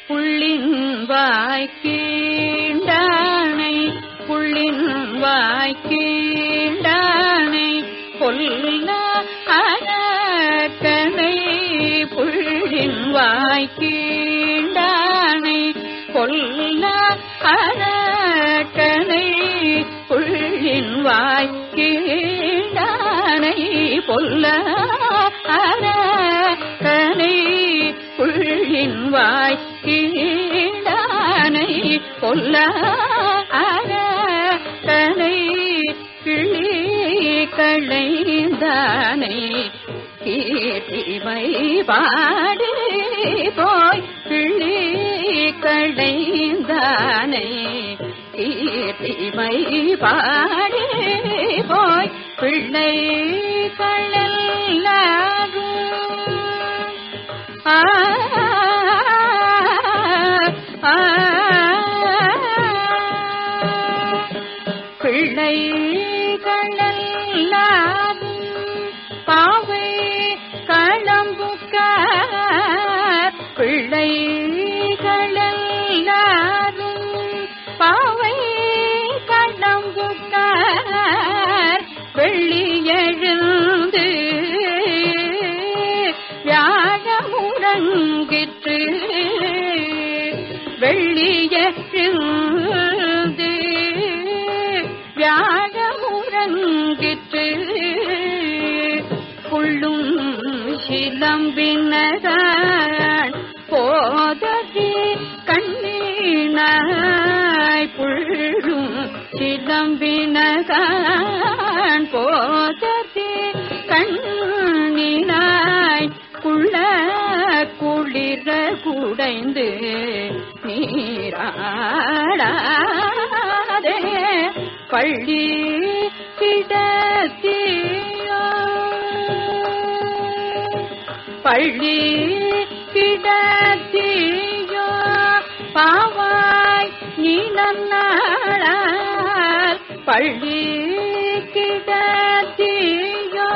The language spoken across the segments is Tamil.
புள்ளின் வாய்க்கீண்டானை புள்ளின் வாய்க்கீண்டானை கொல்ல அரக்கனை புள்ளின் வாய்க்கீண்டானை கொல்ல அரக்கனை புள்ளின் வாய்க்கீண்டானை பொல்ல அரக்கனை புள்ளின் வாய்க்கீண்டானை பொல்ல அரக்கனை கிளி களைந்தானை கீர்த்திமை பாடி போய் கிளி களைந்தானை கீர்த்திமை பாடி போய் பிள்ளை கழல்லாகும் ஆ ஆ, பிள்ளை கழல்லாகும் பாவை களம்புக்க பிள்ளை களல்லாரும் பாவை களம்புக்க வெள்ளி எழுந்து வியாழமுறங்கிற்று வெள்ளி எழுந்து வியாழமுறங்கிற்று புள்ளும் சிலம்பினதான் போததி கண்ணீனாய் புள்ளும் சிலம்பினதான் போததி கண்ணீனாய் குள்ள குளிர குடைந்து நீராடாதே பள்ளி கிடத்தியோ பள்ளி கிடத்தியோ பாவாய் நீ நன்னாளால் பள்ளி கிடத்தியோ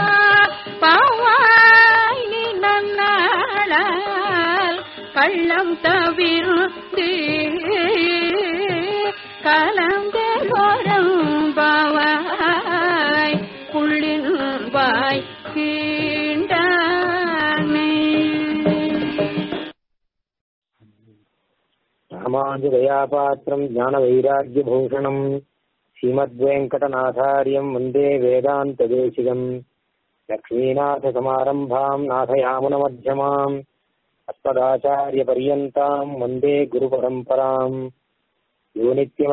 பாவாய் நீ நன்னாளால் கள்ளம் தவிர்த்து கலந்தோரம் பாவாய் புள்ளின் வாய் கீண்டானே ராமாஞ்சதயாபாத்திரம் ஞானவைராக்கியபூஷணம் ஸ்ரீமத்வேங்கடநாதாரியம் வந்தே வேதாந்ததேசிகம் லக்ஷ்மீநாथसमारम्भाम् नाथयामुनमध्यमाम् अस्मदाचार्यपर्यन्ताम् वन्दे गुरुपरम्पराम् यो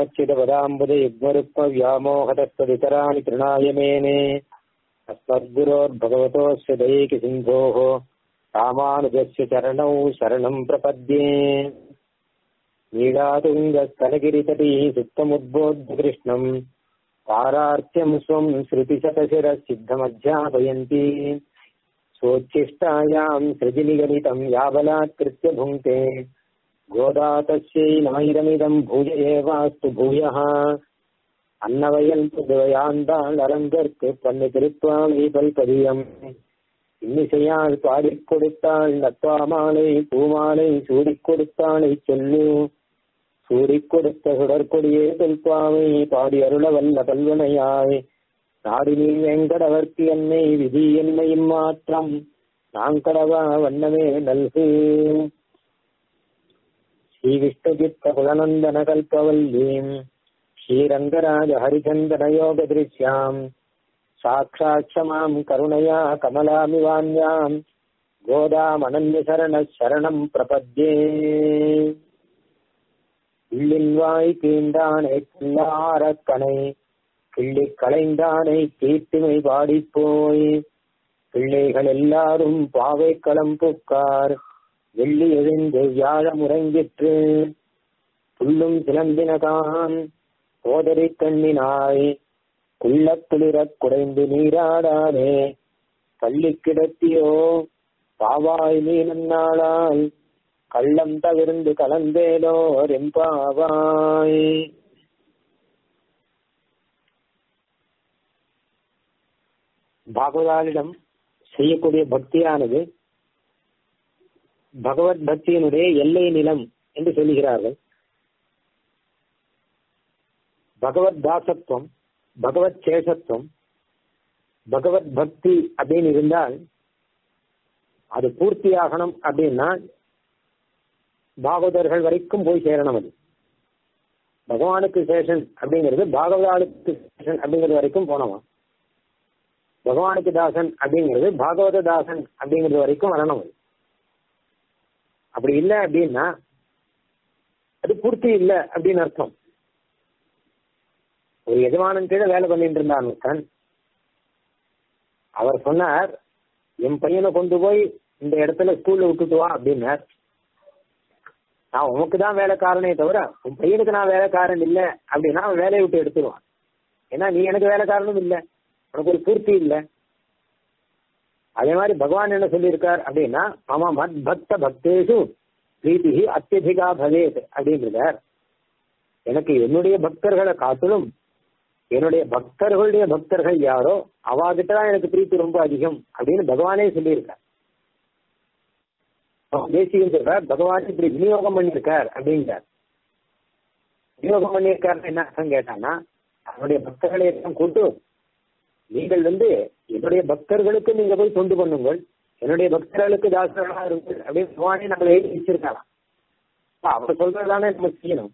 नित्यमच्युतपदाम्बुजयुग्मरुक्मव्यामोहतस्तदितराणि तृणाय मेने अस्मद्गुरोर्भगवतोऽस्य दयैकसिन्धोः रामानुजस्य चरणौ शरणम् प्रपद्ये नीलातुङ्गस्तनगिरितटी सुप्तमुद्बोध्यकृष्णम् पारार्त्यम् स्वम् श्रुतिशतशिरसिद्धमध्यापयन्ती सोच्छिष्टायाम् सृजिनिगलितम् याबलात्कृत्य भुङ्क्ते गोदा तस्यै नायिरमिदम् भूय एवास्तु भूयः அன்னவயல் புதுவையாண்டாள் அரங்கற்கு பண்ணு திருப்பாவை பல்பதியம் இன்னிசையால் பாடிக் கொடுத்தாள் நத்வாமாலை பூமாலை சூடிக் கொடுத்தாளை சொல்லு சூடிக் கொடுத்த சுடற்கொடியே தொல்பாவை பாடி அருள வல்ல பல்வனையாய் நாடினி வெங்கடவர்க்கு என்னை விதி என்னையும் மாற்றம் நாங்கடவா வண்ணமே நல்கு ஸ்ரீ விஷ்ணுஜித்த குலநந்தன கல்பவல்லீம் श्रीरङ्गराज हरिचन्दनयोगदृश्याम् साक्षात् क्षमाम् करुणया कमलामिवान्याम् गोदामनन्यशरणः शरणम् प्रपद्ये கிள்ளின்வாய் தீண்டானை கிள்ளாரக்கனை கிள்ளிக் களைந்தானை கீர்த்திமை பாடிப்போய் பிள்ளைகள் எல்லாரும் பாவை களம் புக்கார் வெள்ளி எழுந்து வியாழம் உறங்கிற்று புல்லும் சிலம்பினகான் சோதரி கண்ணினாய் குள்ளக் குளிரக் குடைந்து நீராடானே பள்ளி கிடத்தியோ பாவாய் நீ நன்னாளால் கள்ளம் தவிர்ந்து கலந்தேனோ ரெம்பாவாய் பாகவதாலிடம் செய்யக்கூடிய பக்தியானது பகவத் பக்தியினுடைய எல்லை நிலம் என்று சொல்லுகிறார்கள் பகவத் தாசத்துவம் பகவத் சேஷத்துவம் பகவத் பக்தி அப்படின்னு இருந்தால் அது பூர்த்தியாகணும் அப்படின்னா பாகவதர்கள் வரைக்கும் போய் சேரணும் அது பகவானுக்கு சேஷன் அப்படிங்கிறது பாகவதாளுக்கு சேஷன் அப்படிங்கிறது வரைக்கும் போனவன் பகவானுக்கு தாசன் அப்படிங்கிறது பாகவத தாசன் அப்படிங்கிறது வரைக்கும் வரணும் அது அப்படி இல்லை அப்படின்னா அது பூர்த்தி இல்லை அப்படின்னு அர்த்தம் ஒரு எஜமானன் கீழே வேலை பண்ணிட்டு இருந்தான் ஒருத்தன் அவர் சொன்னார் என் பையனை கொண்டு போய் இந்த இடத்துல ஸ்கூல்ல விட்டுட்டு வா அப்படின்னார் நான் உனக்கு தான் வேலைக்காரனே தவிர உன் பையனுக்கு நான் வேலைக்காரன் இல்லை அப்படின்னா அவன் வேலையை விட்டு எடுத்துருவான் ஏன்னா நீ எனக்கு வேலைக்காரனும் இல்லை உனக்கு ஒரு பூர்த்தி இல்லை அதே மாதிரி பகவான் என்ன சொல்லியிருக்கார் அப்படின்னா மம மத் பக்த பக்தேஷு பிரீத்தி அத்தியதிகா பவேத் அப்படின்றார் எனக்கு என்னுடைய பக்தர்களை காட்டிலும் என்னுடைய பக்தர்களுடைய பக்தர்கள் யாரோ அவாகிட்ட தான் எனக்கு பிரீத்தி ரொம்ப அதிகம் அப்படின்னு பகவானே சொல்லியிருக்கார் தேசியம் சொல்றார் பகவான் இப்படி விநியோகம் பண்ணியிருக்கார் அப்படிங்கிறார் விநியோகம் பண்ணியிருக்காருன்னு என்ன அர்த்தம் கேட்டான்னா அவருடைய பக்தர்களை எல்லாம் கூட்டு நீங்கள் வந்து என்னுடைய பக்தர்களுக்கு நீங்க போய் தொண்டு பண்ணுங்கள் என்னுடைய பக்தர்களுக்கு தாசர்களா இருங்கள் அப்படின்னு பகவானே நம்மளை எழுதி வச்சிருக்கலாம் அவர் சொல்றதுதானே நம்ம செய்யணும்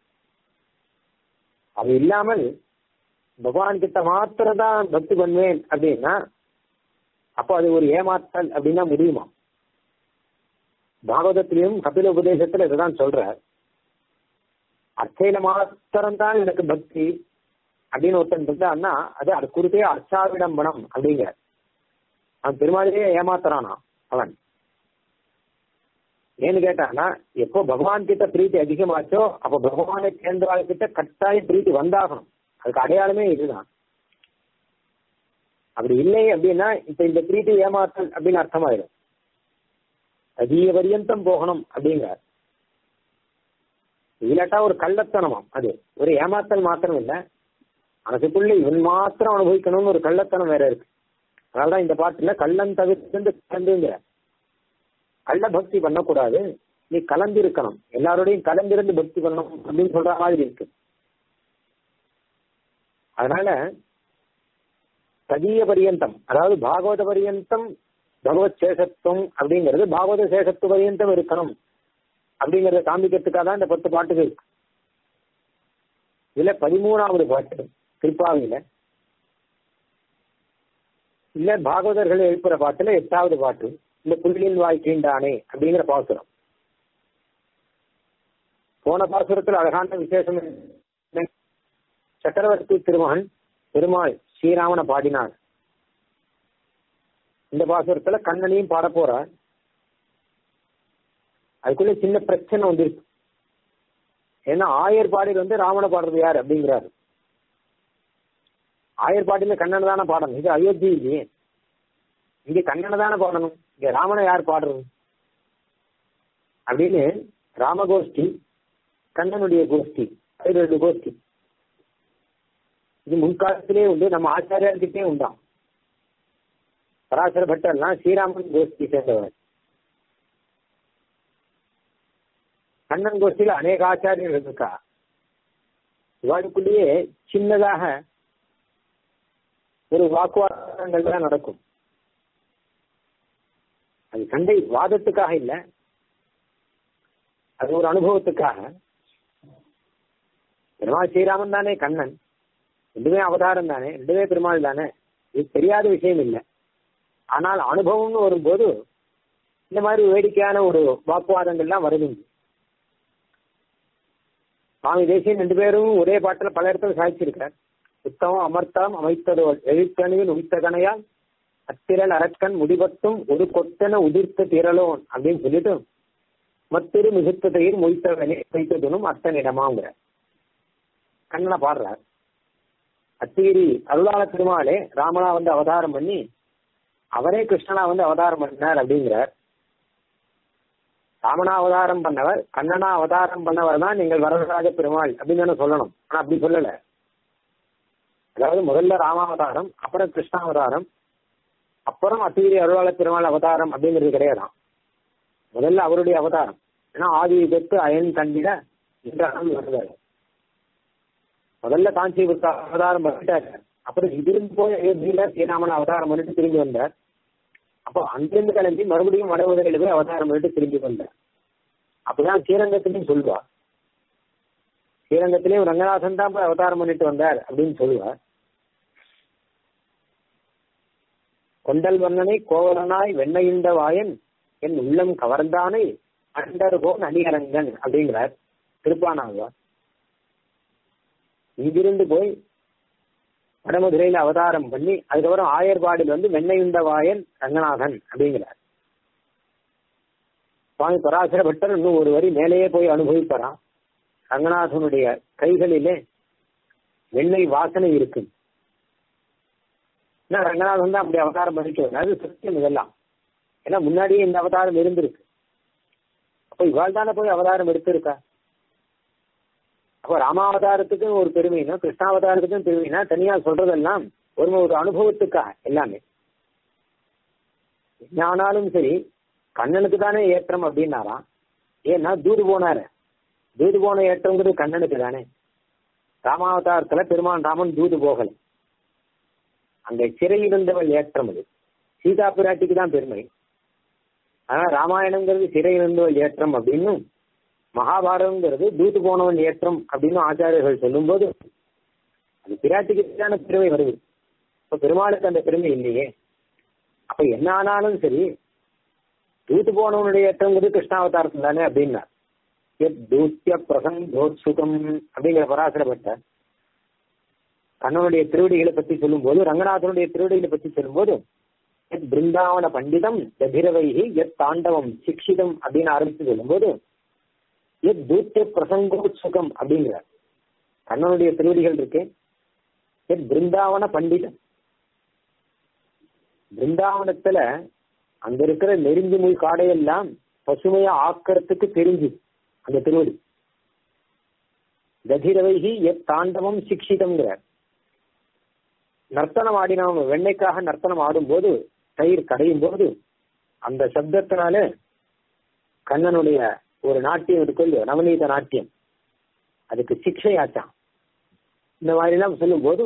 அது இல்லாமல் பகவான் கிட்ட மாத்திரம் தான் பக்தி பண்ணுவேன் அப்படின்னா அப்போ அது ஒரு ஏமாற்றல் அப்படின்னா முடியுமா பாகவதத்திலையும் கபில உபதேசத்துல இதுதான் சொல்றார் அர்ச்சையில மாத்திரம் தான் எனக்கு பக்தி அப்படின்னு ஒருத்தன் இருந்தான்னா அது அது குறித்தே அர்ச்சாவிடம்பனம் அப்படிங்கிற அவன் பெருமாளையே ஏமாத்துறானா அவன் ஏன்னு கேட்டானா எப்போ பகவான் கிட்ட பிரீத்தி அதிகமாச்சோ அப்ப பகவானை சேர்ந்தவாள் கிட்ட கட்டாயம் பிரீத்தி வந்தாகணும் அதுக்கு அடையாளமே இதுதான் அப்படி இல்லை அப்படின்னா இப்ப இந்த பிரீத்தி ஏமாத்தல் அப்படின்னு அர்த்தமாயிடும் அதிக பரியந்தம் போகணும் அப்படிங்கிறார் இல்லாட்டா ஒரு கள்ளத்தனமாம் அது ஒரு ஏமாத்தல் மாத்திரம் இல்ல மனசுக்குள்ள இவன் மாத்திரம் அனுபவிக்கணும்னு ஒரு கள்ளத்தனம் வேற இருக்கு அதனாலதான் இந்த பாட்டுல கள்ளம் தவிர்த்து கலந்துங்கிற கள்ள பக்தி பண்ணக்கூடாது நீ கலந்து இருக்கணும் எல்லாரோடையும் கலந்திருந்து பக்தி பண்ணணும் அப்படின்னு சொல்ற மாதிரி இருக்கு அதனால சதீய பரியந்தம் அதாவது பாகவத பரியந்தம் பகவத் சேஷத்துவம் அப்படிங்கிறது பாகவத சேஷத்து பரியந்தம் இருக்கணும் அப்படிங்கறத காமிக்கிறதுக்காக தான் இந்த பத்து பாட்டுகள் இருக்கு இதுல பதிமூணாவது பாட்டு திருப்பாவில இல்ல பாகவதர்கள் எழுப்புற பாட்டுல எட்டாவது பாட்டு இந்த புள்ளியின் வாய் கீண்டானே அப்படிங்கிற பாசுரம் போன பாசுரத்துல அழகான விசேஷம் சக்கரவர்த்தி திருமகன் பெருமாள் ஸ்ரீராமனை பாடினார் இந்த பாசுரத்துல கண்ணனையும் பாட போறார் அதுக்குள்ள சின்ன பிரச்சனை வந்துருக்கு ஏன்னா ஆயர் பாடியில் வந்து ராமனை பாடுறது யார் அப்படிங்கிறாரு ஆயர் பாட்டில கண்ணனை தானே பாடணும் இது அயோத்தி இல்லையே இங்க கண்ணனை தானே பாடணும் இங்க ராமனை யார் பாடுறது அப்படின்னு ராமகோஷ்டி கண்ணனுடைய கோஷ்டி அது ரெண்டு கோஷ்டி இது முன்காலத்திலே உண்டு நம்ம ஆச்சாரியார்கிட்டே உண்டாம் பராசர பட்டர்லாம் ஸ்ரீராமன் கோஷ்டி சேர்ந்தவர் கண்ணன் கோஷ்டியில அநேக ஆச்சாரியர்கள் இருக்கா இவாளுக்குள்ளேயே சின்னதாக ஒரு வாக்குவாதங்கள் தான் நடக்கும் அது சண்டை வாதத்துக்காக இல்ல அது ஒரு அனுபவத்துக்காக பெருமாள் ஸ்ரீராமன் தானே கண்ணன் ரெண்டுமே அவதாரம் தானே ரெண்டுமே பெருமாள் தானே இது தெரியாத விஷயம் இல்லை ஆனால் அனுபவம்னு வரும்போது இந்த மாதிரி வேடிக்கையான ஒரு வாக்குவாதங்கள்லாம் வருதுங்க சுவாமி தேசியன் ரெண்டு பேரும் ஒரே பாட்டுல பல இடத்துல சாதிச்சிருக்கார் உத்தமம் அமர்த்தம் அமைத்ததோ எழுத்தணியில் உயித்த கணையால் அத்திரல் அரக்கன் முடிவட்டும் ஒரு கொத்தன உதிர்த்த திரளோன் அப்படின்னு சொல்லிட்டு மத்திரு மிகுத்த தயிர் மொய்த்தவனே வைத்ததுனும் அத்தனிடமாங்கிற கண்ணனை பாடுறார் அத்திகிரி அருளாள திருமாலே ராமனா வந்து அவதாரம் பண்ணி அவரே கிருஷ்ணனா வந்து அவதாரம் பண்ணார் அப்படிங்கிறார் ராமனா அவதாரம் பண்ணவர் கண்ணனா அவதாரம் பண்ணவர் தான் நீங்கள் வரதராஜ பெருமாள் அப்படின்னு தானே சொல்லணும் ஆனா அப்படி சொல்லல அதாவது முதல்ல ராமாவதாரம் அப்புறம் கிருஷ்ணாவதாரம் அப்புறம் அத்திகிரி அருளாள பெருமாள் அவதாரம் அப்படிங்கிறது கிடையாதான் முதல்ல அவருடைய அவதாரம் ஏன்னா ஆதி யுகத்து அயன் கண்டிட இன்றாலும் வருவார் முதல்ல காஞ்சிபுரத்து அவதாரம் பண்ணிட்டாரு அப்புறம் இதிலிருந்து போய் அயோத்தியில ஸ்ரீராமன் அவதாரம் பண்ணிட்டு திரும்பி வந்தார் அப்போ அங்கிருந்து கிளம்பி மறுபடியும் வடமுதலில் போய் அவதாரம் பண்ணிட்டு திரும்பி வந்தார் அப்பதான் ஸ்ரீரங்கத்திலையும் சொல்லுவா ஸ்ரீரங்கத்திலையும் ரங்கநாதன் தான் போய் அவதாரம் பண்ணிட்டு வந்தார் அப்படின்னு சொல்லுவார் கொண்டல் வண்ணனை கோவலனாய் வெண்ணையுண்ட வாயன் என் உள்ளம் கவர்ந்தானை அண்டர்கோன் அணிகரங்கன் அப்படிங்கிறார் திருப்பானாழ்வார் இங்கிருந்து போய் வடமதுரையில அவதாரம் பண்ணி அதுக்கப்புறம் ஆயர்பாடில் வந்து வெண்ணையுண்ட வாயன் ரங்கநாதன் அப்படிங்கிறார் சுவாமி பராசர பட்டர் இன்னும் ஒரு வரி மேலேயே போய் அனுபவிப்பாராம் ரங்கநாதனுடைய கைகளிலே வெண்ணெய் வாசனை இருக்கு ஏன்னா ரங்கநாதன் தான் அப்படி அவதாரம் பண்ணிட்டு வந்தார். அது சத்தியம் இதெல்லாம் ஏன்னா முன்னாடியே இந்த அவதாரம் இருந்திருக்கு அப்போ இவாள் தானே போய் அவதாரம் எடுத்திருக்கா அப்போ ராமாவதாரத்துக்கும் ஒரு பெருமைனா கிருஷ்ணாவதாரத்துக்கும் பெருமைனா தனியா சொல்றதெல்லாம் ஒரு ஒரு அனுபவத்துக்காக எல்லாமே என்ன ஆனாலும் சரி கண்ணனுக்கு தானே ஏற்றம் அப்படின்னாராம் ஏன்னா தூது போனாரு தூது போன ஏற்றம்ங்கிறது கண்ணனுக்கு தானே ராமாவதாரத்துல பெருமான் ராமன் தூது போகல அங்க சிறையிருந்தவள் ஏற்றம் அது சீதா பிராட்டிக்கு தான் பெருமை ஆனா ராமாயணங்கிறது சிறையிருந்தவள் ஏற்றம் அப்படின்னும் மகாபாரதங்கிறது தூத்து போனவன் ஏற்றம் அப்படின்னு ஆச்சாரியர்கள் சொல்லும்போது அது பிராட்டிக்கு தான பெருமை வருது இப்ப பெருமாளுக்கு அந்த பெருமை இல்லையே அப்ப என்ன ஆனாலும் சரி தூத்து போனவனுடைய ஏற்றங்கிறது கிருஷ்ணாவதாரத்தில் தானே அப்படின்னா எத் தூத்திய பிரசங்கோத்சுகம் அப்படிங்கிற பராசரப்பட்ட கண்ணனுடைய திருவடிகளை பத்தி சொல்லும்போது ரங்கநாதனுடைய திருவடிகளை பத்தி சொல்லும்போது எத் பிருந்தாவன பண்டிதம் எதிரவைகி எத் தாண்டவம் சிக்ஷிதம் அப்படின்னு ஆரம்பிச்சு சொல்லும்போது எத் தூத்திய பிரசங்கோத்சுகம் அப்படிங்கிறார் கண்ணனுடைய திருவடிகள் இருக்கு எத் பிருந்தாவன பண்டிதம் பிருந்தாவனத்துல அங்க இருக்கிற நெருங்கி முள் காடையெல்லாம் பசுமையா ஆக்கிறதுக்கு தெரிஞ்சு அந்த திருவடி கதிரவைகி எத் தாண்டவம் சிக்ஷிதம்ங்கிறார் நர்த்தனம் ஆடினவங்க வெண்ணைக்காக நர்த்தனம் ஆடும்போது தயிர் கடையும் போது அந்த சப்தத்தினால கண்ணனுடைய ஒரு நாட்டியம் இருக்கு இல்லையோ நவநீத நாட்டியம் அதுக்கு சிக்ஷை ஆச்சான் இந்த மாதிரி எல்லாம் சொல்லும் போது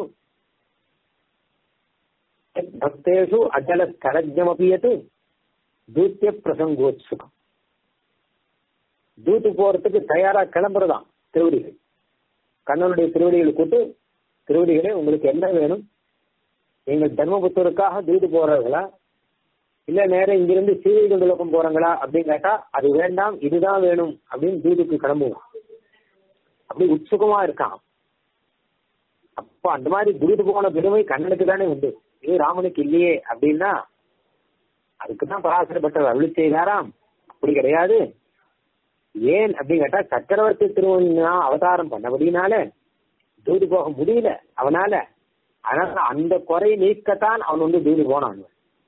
பக்தேஷு அஜல ஸ்தரஜமபியத்து தூத்திய பிரசங்கோத்சுகம் தூத்து போறதுக்கு தயாரா கிளம்புறதாம் திருவடிகள் கண்ணனுடைய திருவடிகள் கூட்டு திருவடிகளே உங்களுக்கு என்ன வேணும் நீங்கள் தர்மபுத்தருக்காக தூது போறீங்களா இல்ல நேரம் இங்கிருந்து சீவைகுண்டலோகம் போறாங்களா அப்படின்னு கேட்டா அது வேண்டாம் இதுதான் வேணும் அப்படின்னு தூதுக்கு கிளம்புவான் அப்படி உற்சுகமா இருக்கான் அப்ப அந்த மாதிரி தூது போன பெருமை கண்ணனுக்கு தானே உண்டு இது ராமனுக்கு இல்லையே அப்படின்னா அதுக்குதான் பராசரப்பட்டவர் அருளி செய்தாராம் அப்படி கிடையாது ஏன் அப்படின்னு கேட்டா சக்கரவர்த்தி திருவண்ணா அவதாரம் பண்ணபடினால தூது போக முடியல அவனால அதனால அந்த குறை நீக்கத்தான் அவன் வந்து தூது போனான்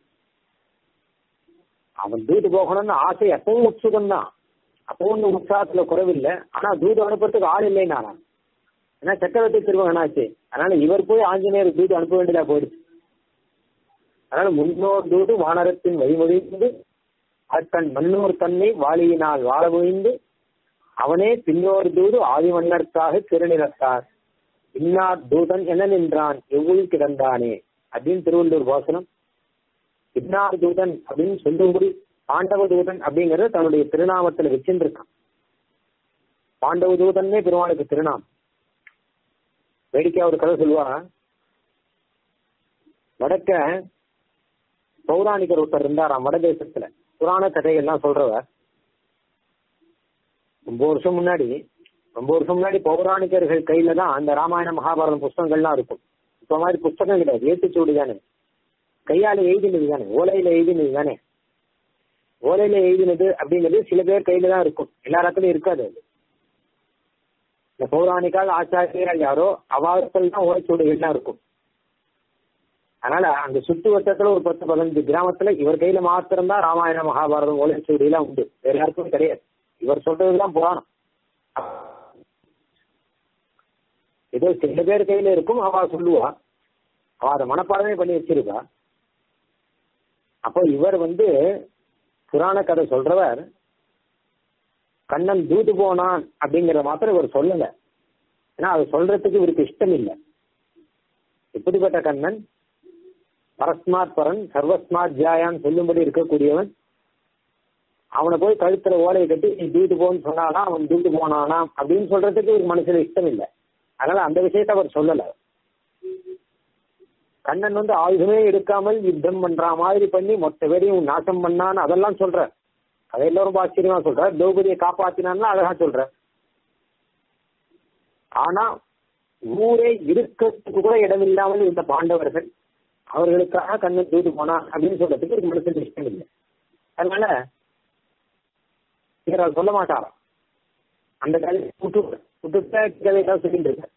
அவன் தூது போகணும்னு ஆசை எப்பவும் உற்சுகம் தான் அப்பவும் இந்த உற்சாகத்துல குறைவில்லை ஆனா தூது அனுப்புறதுக்கு ஆள் இல்லைன்னாரான் ஏன்னா சக்கரவர்த்தி திருமகனாச்சு அதனால இவர் போய் ஆஞ்சநேயர் தூது அனுப்ப வேண்டியதா போயிடுச்சு அதனால முன்னோர் தூது வானரத்தின் வழிமொழிந்து அத்தன் மன்னோர் தன்னை வாளியினால் வாழ முயந்து அவனே பின்னோர் தூது ஆதிமன்னர்க்காக திருநிலத்தார் இன்னார் தூதன் என நின்றான் எவ்வுள் கிடந்தானே அப்படின்னு திருவள்ளூர் வாசனம் இன்னார் தூதன் அப்படின்னு சொல்லும்படி பாண்டவ தூதன் அப்படிங்கறத தன்னுடைய திருநாமத்துல வச்சிருக்கான் பாண்டவ தூதன்னே பெருமாளுக்கு திருநாமம் வேடிக்கையா ஒரு கதை சொல்லுவா வடக்க பௌராணிகர் ஒருத்தர் இருந்தாராம் வடதேசத்துல புராண கதைகள்லாம் சொல்றவர் ரொம்ப வருஷம் முன்னாடி ரொம்ப வருஷம் முன்னாடி பௌராணிகர்கள் கையில தான் அந்த ராமாயண மகாபாரதம் புஸ்தகங்கள்லாம் இருக்கும் இப்ப மாதிரி புஸ்தகம் கிடையாது ஏட்டுச்சூடு தானே கையால எழுதினது தானே ஓலையில எழுதினது தானே ஓலையில எழுதினது அப்படிங்கிறது சில பேர் கையில தான் இருக்கும் எல்லா இடத்துலயும் இருக்காது அது இந்த பௌராணிக்கால் ஆச்சாரியர்கள் யாரோ அவாக்கள் தான் ஓலைச்சுவடுகள்லாம் இருக்கும் அதனால அந்த சுற்று வட்டத்துல ஒரு பத்து பதினஞ்சு கிராமத்துல இவர் கையில மாத்திரம்தான் ராமாயண மகாபாரதம் ஓலைச்சுவடி எல்லாம் உண்டு வேற யாருக்கும் கிடையாது இவர் சொல்றதுதான் புராணம் ஏதோ சில பேர் கையில இருக்கும் அவ சொல்லுவா அவ அதை மனப்பாடமே பண்ணி வச்சிருக்கா அப்போ இவர் வந்து புராண கதை சொல்றவர் கண்ணன் தூது போனான் அப்படிங்கறத மாத்திரம் இவர் சொல்லல ஏன்னா அது சொல்றதுக்கு இவருக்கு இஷ்டம் இல்லை எப்படிப்பட்ட கண்ணன் பரஸ்மாத் பரன் சர்வஸ்மாத் ஜாயான்னு சொல்லும்படி இருக்கக்கூடியவன் அவனை போய் கழுத்துல ஓலையை கட்டி நீ தூது போன்னு சொன்னானா அவன் தூது போனானா அப்படின்னு சொல்றதுக்கு ஒரு மனசுல இஷ்டம் இல்லை அதனால அந்த விஷயத்த அவர் சொல்லல கண்ணன் வந்து ஆயுதமே எடுக்காமல் யுத்தம் பண்ற மாதிரி பண்ணி மொத்த பேரையும் நாசம் பண்ணான்னு அதெல்லாம் சொல்ற அதெல்லாம் ரொம்ப ஆச்சரியமா சொல்ற திரௌபதியை காப்பாத்தினான்னு அழகா சொல்ற ஆனா ஊரே இருக்கிறதுக்கு கூட இடம் இல்லாமல் இந்த பாண்டவர்கள் அவர்களுக்காக கண்ணன் தூது போனா அப்படின்னு சொல்றதுக்கு ஒரு மனுஷன் இஷ்டம் இல்லை அதனால இவர் சொல்ல மாட்டாராம் அந்த கதையை விட்டு விட்டுட்டா கதையெல்லாம் சொல்லிட்டு இருக்க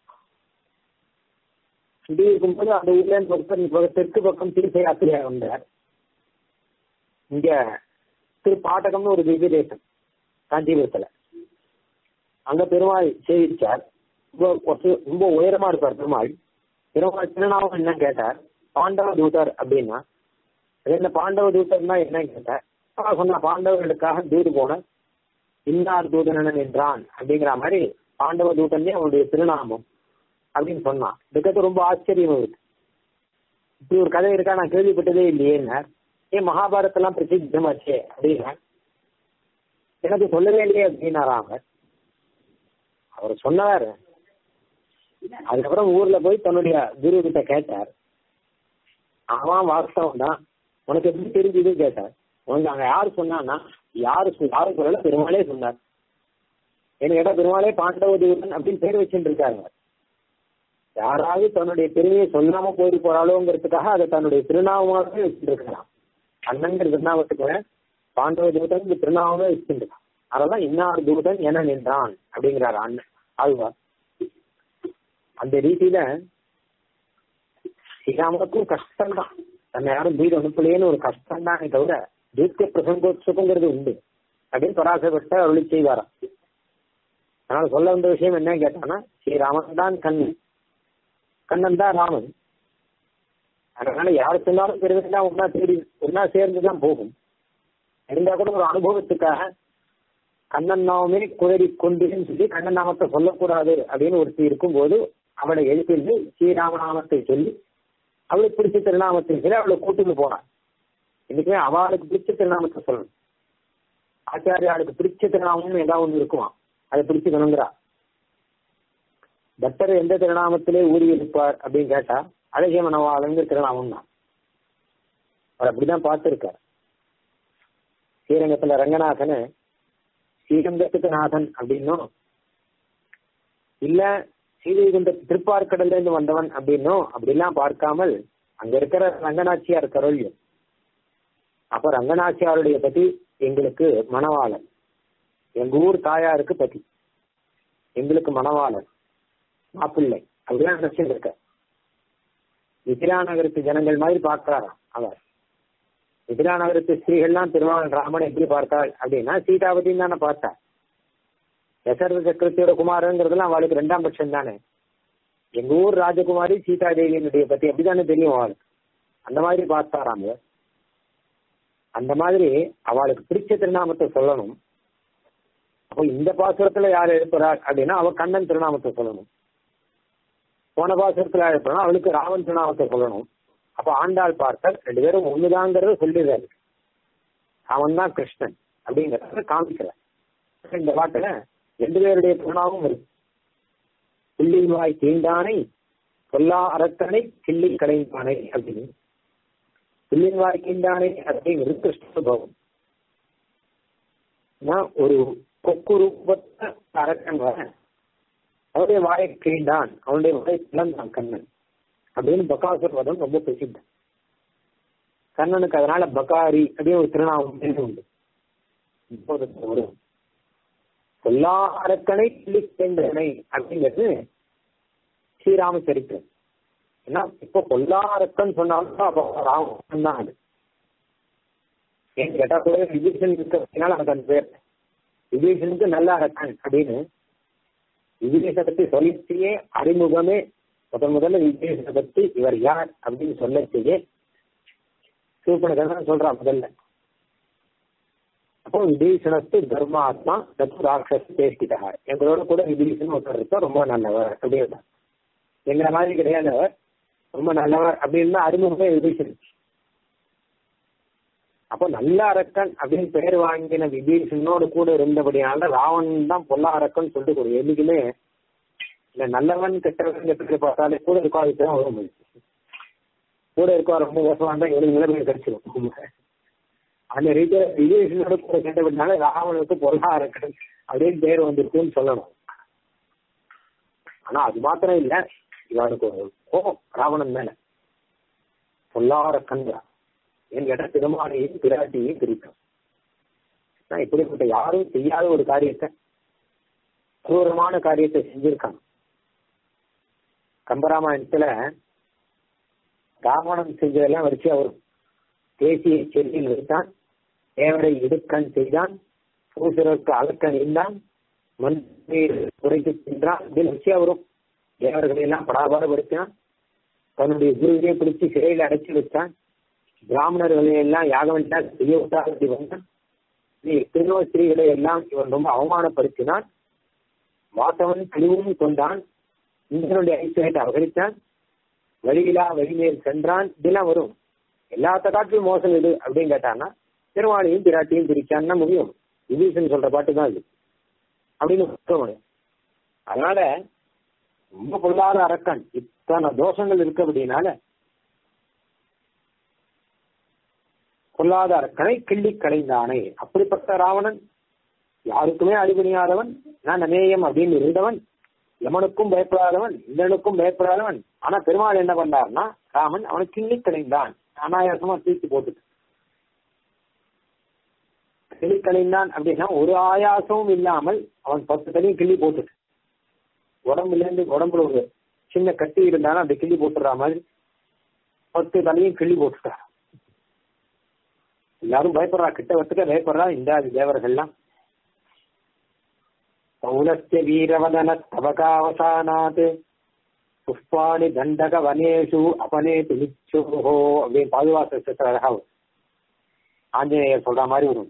இப்படி இருக்கும்போது அந்த ஊர்ல இருந்து ஒருத்தர் தெற்கு பக்கம் தீர்த்த யாத்திரையா வந்தார் இங்க திரு பாட்டகம்னு ஒரு திவ்ய தேசம் காஞ்சிபுரத்துல அங்க பெருமாள் சேவிச்சார் ரொம்ப உயரமா இருப்பார் பெருமாள் பெருமாள் திருநாமம் என்ன கேட்டார் பாண்டவ தூதர் அப்படின்னா என்ன பாண்டவ தூதர்னா என்ன கேட்டார் சொன்ன பாண்டவர்களுக்காக தூது போன இன்னார் தூதனன் என்றான் அப்படிங்கிற மாதிரி பாண்டவ தூதனே அவனுடைய திருநாமம் அப்படின்னு சொன்னான் இதுக்கு ரொம்ப ஆச்சரியம் இருக்கு இப்படி ஒரு கதை இருக்கா நான் கேள்விப்பட்டதே இல்லையேன்னா ஏன் மகாபாரதெல்லாம் பிரசித்தமாச்சே அப்படின்னா எனக்கு சொல்லவே இல்லையே அப்படின்னாராம் அவர் அவர் சொன்னார் அதுக்கப்புறம் ஊர்ல போய் தன்னுடைய குரு கிட்ட கேட்டார் அவன் வாஸ்தவம் தான் உனக்கு எப்படி தெரிஞ்சது கேட்டார் உனக்கு அங்க யாரு சொன்னான்னா யாரு யாரு சொல்லல பெருமாளே சொன்னார் என்ன கேட்டா பெருமாளே பாண்டவ தேவன் அப்படின்னு பேர் வச்சுட்டு இருக்காங்க யாராவது தன்னுடைய பெருமையை சொல்லாம போயிட்டு போறாளோங்கிறதுக்காக அதை தன்னுடைய திருநாமமாகவே வச்சுட்டு இருக்கலாம் அண்ணங்கிற திருநாமத்துக்கு பாண்டவ தூதன் திருநாமமே வச்சுட்டு இருக்கான் அதெல்லாம் இன்னார் தூதன் என நின்றான் அப்படிங்கிறார் அண்ணன் ஆழ்வார் அந்த ரீதியில ஸ்ரீராமனுக்கும் கஷ்டம் தான் தன்னை யாரும் வீடு அனுப்பலையேன்னு ஒரு கஷ்டம் தானே தவிர தீர்க்க பிரசங்கோத்சவங்கிறது உண்டு அப்படின்னு பராசப்பட்ட அருளி செய்வாராம் அதனால சொல்ல வந்த விஷயம் என்ன கேட்டான்னா ஸ்ரீராமன் தான் கண்ணன் கண்ணன் தான் ராமன் அதனால யாரு சொன்னாலும் பெருமைதான் ஒன்னா தேடி ஒன்னா சேர்ந்துதான் போகும் இருந்தா கூட ஒரு அனுபவத்துக்காக கண்ணன் நாமமே குதறி கொண்டுன்னு சொல்லி கண்ணன் நாமத்தை சொல்லக்கூடாது அப்படின்னு ஒருத்தி இருக்கும்போது அவளை எழுப்பிட்டு ஸ்ரீராமநாமத்தை சொல்லி அவளுக்கு பிடிச்ச திருநாமத்தை சொல்லி அவளை கூட்டிட்டு போறான் இன்னைக்குமே அவளுக்கு பிடிச்ச திருநாமத்தை சொல்லணும் ஆச்சாரியாளுக்கு பிடிச்ச திருநாமம் ஏதாவது ஒண்ணு இருக்குமா அதை பிடிச்சுக்கணுங்கிறா பக்தர் எந்த திருநாமத்திலே ஊறி இருப்பார் அப்படின்னு கேட்டா அழகிய மனவாளங்கிற திருநாமம் தான் அவர் அப்படிதான் பார்த்திருக்கார் ஸ்ரீரங்கத்துல ரங்கநாதனை ஸ்ரீரங்கத்துக்கு நாதன் அப்படின்னும் இல்ல ஸ்ரீவைகுண்ட திருப்பார்க்கடல்ல இருந்து வந்தவன் அப்படின்னும் அப்படிலாம் பார்க்காமல் அங்க இருக்கிற ரங்கநாச்சியார் கரோல்யம் அப்ப ரங்கநாச்சியாருடைய பத்தி எங்களுக்கு மணவாளன் எங்க ஊர் தாயாருக்கு பத்தி எங்களுக்கு மணவாளன் மாப்பிள்ளை அப்படிலாம் நினைச்சுட்டு இருக்க விதிராநகரத்து ஜனங்கள் மாதிரி பார்க்கிறாராம் அவர் விதிராநகரத்து ஸ்திரீகள்லாம் திருமாவன் ராமன் எப்படி பார்த்தாள் அப்படின்னா சீதாபதியும் தானே பார்த்தா தசரத சக்கரத்தியோட குமாரங்கிறதுலாம் அவளுக்கு ரெண்டாம் பட்சம் தானே எங்க ஊர் ராஜகுமாரி சீதா தேவியினுடைய பத்தி அப்படித்தானே தெரியும் அவளுக்கு அந்த மாதிரி பார்த்தாராம் இவர் அந்த மாதிரி அவளுக்கு பிடிச்ச திருநாமத்தை சொல்லணும் அப்போ இந்த பாசுரத்துல யார் எழுப்புறாள் அப்படின்னா அவ கண்ணன் திருநாமத்தை சொல்லணும் போன பாசுரத்துல எழுப்புறா அவளுக்கு ராவன் திருநாமத்தை சொல்லணும் அப்ப ஆண்டாள் பார்த்தல் ரெண்டு பேரும் ஒண்ணுதாங்கிறத சொல்லிடுறாரு அவன் தான் கிருஷ்ணன் அப்படிங்கறத காமிக்கல இந்த பாட்டுல ரெண்டு பேருடைய திருநாமம் இருக்கு புள்ளிவாய் தீண்டானை சொல்லா அரக்கனை கிள்ளி கடைந்தானை அப்படின்னு புள்ளிவாய் தீண்டானை அப்படிங்கிறது கிருஷ்ண பவம் ஒரு கொக்கு ரூபத்தை அரக்கன் வர அவருடைய வாயை கீண்டான் அவனுடைய வாயை பிளந்தான் கண்ணன் அப்படின்னு பகாசுர வதம் ரொம்ப பிரசித்தம் கண்ணனுக்கு அதனால பகாரி அப்படின்னு ஒரு திருநாமம் உண்டு இப்போது வரும் எல்லா அரக்கனை கிள்ளிக்கெண்டனை அப்படிங்கிறது ஸ்ரீராம சரித்திரம் ஏன்னா இப்போ கொல்லா அரக்கன் சொன்னாலும் அப்போ ராமன் தான் அது ஏன் கேட்டா கூட விபீஷன் இருக்கிறதுனால எனக்கு அந்த பேர் விபீஷனுக்கு நல்ல அரக்கன் அப்படின்னு விபீஷனை பத்தி சொல்லிச்சே அறிமுகமே முதல் முதல்ல விபீஷனை பத்தி இவர் யார் அப்படின்னு சொல்லச்சேயே சூப்பனுக்கு சொல்றான் முதல்ல அப்போ விபீஷணத்து தர்மாத்மா தத்து ராட்சஸ் சேஷ்டிதா எங்களோட கூட விபீஷன் ஒருத்தர் இருக்கா ரொம்ப நல்லவர் அப்படின்னு எங்களை மாதிரி கிடையாது அவர் ரொம்ப நல்லவர் அப்படின்னு அறிமுகமே விபீஷன் அப்போ நல்ல அரக்கன் அப்படின்னு பெயர் வாங்கின விபீஷனோடு கூட இருந்தபடியால ராவணன் தான் பொல்லா அரக்கன் சொல்லிட்டு கூடும் என்னைக்குமே இந்த நல்லவன் கெட்டவன் எப்படி பார்த்தாலே கூட இருக்கோ அதுக்கு தான் வரும் கூட இருக்கோ ரொம்ப மோசமா இருந்தா எவ்வளவு நிலைமை கிடைச்சிடும் அந்த ரீதியில விபீஷனோட கூட கேட்டபடினால ராவனுக்கு பொல்லா அரக்கன் அப்படின்னு பேர் வந்திருக்குன்னு சொல்லணும் ஆனா அது மாத்திரம் இல்ல இவனுக்கு ஒரு கோபம் ராவணன் மேல பொல்லார கண்கிறான் என் கேட்ட திருமாலையும் பிராட்டியையும் பிரிக்கும் நான் இப்படிப்பட்ட யாரும் செய்யாத ஒரு காரியத்தை கொடூரமான காரியத்தை செஞ்சிருக்கான் கம்பராமாயணத்துல ராவணன் செஞ்சதெல்லாம் வரிசை வரும் தேசிய செல்லியில் வைத்தான் தேவரை இடுக்கண் செய்தான் பூசருக்கு அலக்கன் இருந்தான் மண் குறைத்து சென்றான் அப்படின்னு வரிசையா வரும் தேவர்களை எல்லாம் படாபாடுபடுத்தினான் தன்னுடைய குருவியை பிடிச்சு சிறையில் அடைச்சு வச்தான் பிராமணர்களை எல்லாம் யாகம் செய்ய விட்டாக வந்தான் எத்தனையோ ஸ்திரீகளை எல்லாம் இவன் ரொம்ப அவமானப்படுத்தினான் வாசவன் தெளிவும் கொண்டான் இந்திரனுடைய ஐஸ்வர்யத்தை அபகரித்தான் வழியிலா வழிமேல் சென்றான் இதெல்லாம் வரும் எல்லாத்த காட்டிலும் மோசம் இது அப்படின்னு கேட்டான்னா திருவாளியும் பிராட்டியும் பிரிச்சான்னா முடியும் விபீஷன் சொல்ற பாட்டு தான் இது அப்படின்னு சொல்ல முடியும் அதனால ரொம்ப பொல்லாத அரக்கன் இத்தனை தோஷங்கள் இருக்கு அப்படின்னால பொல்லாத அரக்கனை கிள்ளி கலைந்தானே அப்படிப்பட்ட ராவணன் யாருக்குமே அடிபணியாதவன் நான் அநேயம் அப்படின்னு இருந்தவன் யமனுக்கும் பயப்படாதவன் இந்திரனுக்கும் பயப்படாதவன் ஆனா பெருமாள் என்ன பண்ணார்னா ராமன் அவனை கிள்ளி கலைந்தான் அனாயாசமா தூக்கி போட்டுட்டு கிள்ளி கலைந்தான் அப்படின்னா ஒரு ஆயாசமும் இல்லாமல் அவன் பத்து தனியும் கிள்ளி போட்டுட்டு உடம்புல இருந்து உடம்புல ஒரு சின்ன கட்டி இருந்தாலும் அந்த கிள்ளி போட்டுற மாதிரி பத்து தலையும் கிள்ளி போட்டுட்டா எல்லாரும் பயப்படுறா கிட்ட வரத்துக்க பயப்படுறா இந்த தேவர்கள்லாம் பௌலஸ்ய வீரவதன தபகாவசானாத் புஷ்பாணி தண்டக வனேஷு அபனேது நிச்சோஹோ அப்படின்னு பாதுகாப்பு அழகா ஆஞ்சநேயர் சொல்ற மாதிரி வரும்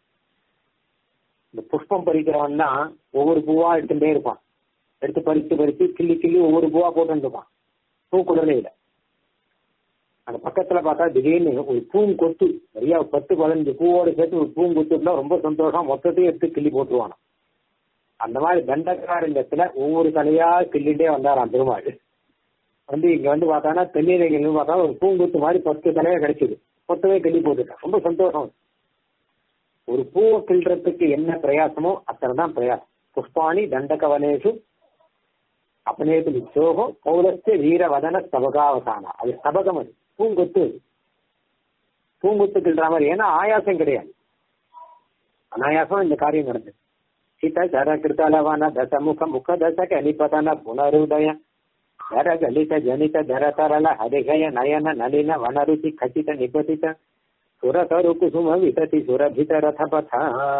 இந்த புஷ்பம் பறிக்கிறவன் தான் ஒவ்வொரு பூவா எடுத்துட்டே இருப்பான் எடுத்து பறித்து பறித்து கிள்ளி கிள்ளி ஒவ்வொரு பூவா போட்டு இருப்பான் பூக்குடலையில அந்த பக்கத்துல பார்த்தா திடீர்னு ஒரு பூங்கொத்து நிறைய பத்து பதினஞ்சு பூவோடு சேர்த்து ஒரு பூங்கொத்துனா ரொம்ப சந்தோஷம் மொத்தத்தையும் எடுத்து கிள்ளி போட்டுருவானா அந்த மாதிரி தண்டகாரண்யத்துல ஒவ்வொரு தலையா கிள்ளிட்டே வந்தாராம் பெருமாள் வந்து இங்க வந்து பார்த்தானா தென்னிலைகள் பார்த்தா ஒரு பூங்குத்து மாதிரி பத்து தலையா கிடைச்சது மொத்தமே கிள்ளி போட்டுட்டான் ரொம்ப சந்தோஷம் ஒரு பூவை கிள்றதுக்கு என்ன பிரயாசமோ அத்தனை தான் பிரயாசம் புஷ்பாணி தண்டகவனேஷு அபனேது நிச்சோகோ பௌலஸ்ய வீரவதன ஸ்தபகாவசானா அது ஸ்தபகம் அது பூங்கொத்து பூங்கொத்து கிள்ற மாதிரி ஏன்னா ஆயாசம் கிடையாது அனாயாசம் இந்த காரியம் நடந்தது சீதா சர கிருத்தலவன தசமுக முக தசக அனிபதன புனருதய தர கலித ஜனித தர தரல ஹரிகய நயன நளின வனருச்சி ಖಚಿತ ನಿಪತಿತ ಸುರತರು ಕುಸುಮ ವಿತತಿ ಸುರಭಿತ ರಥ ಪಥ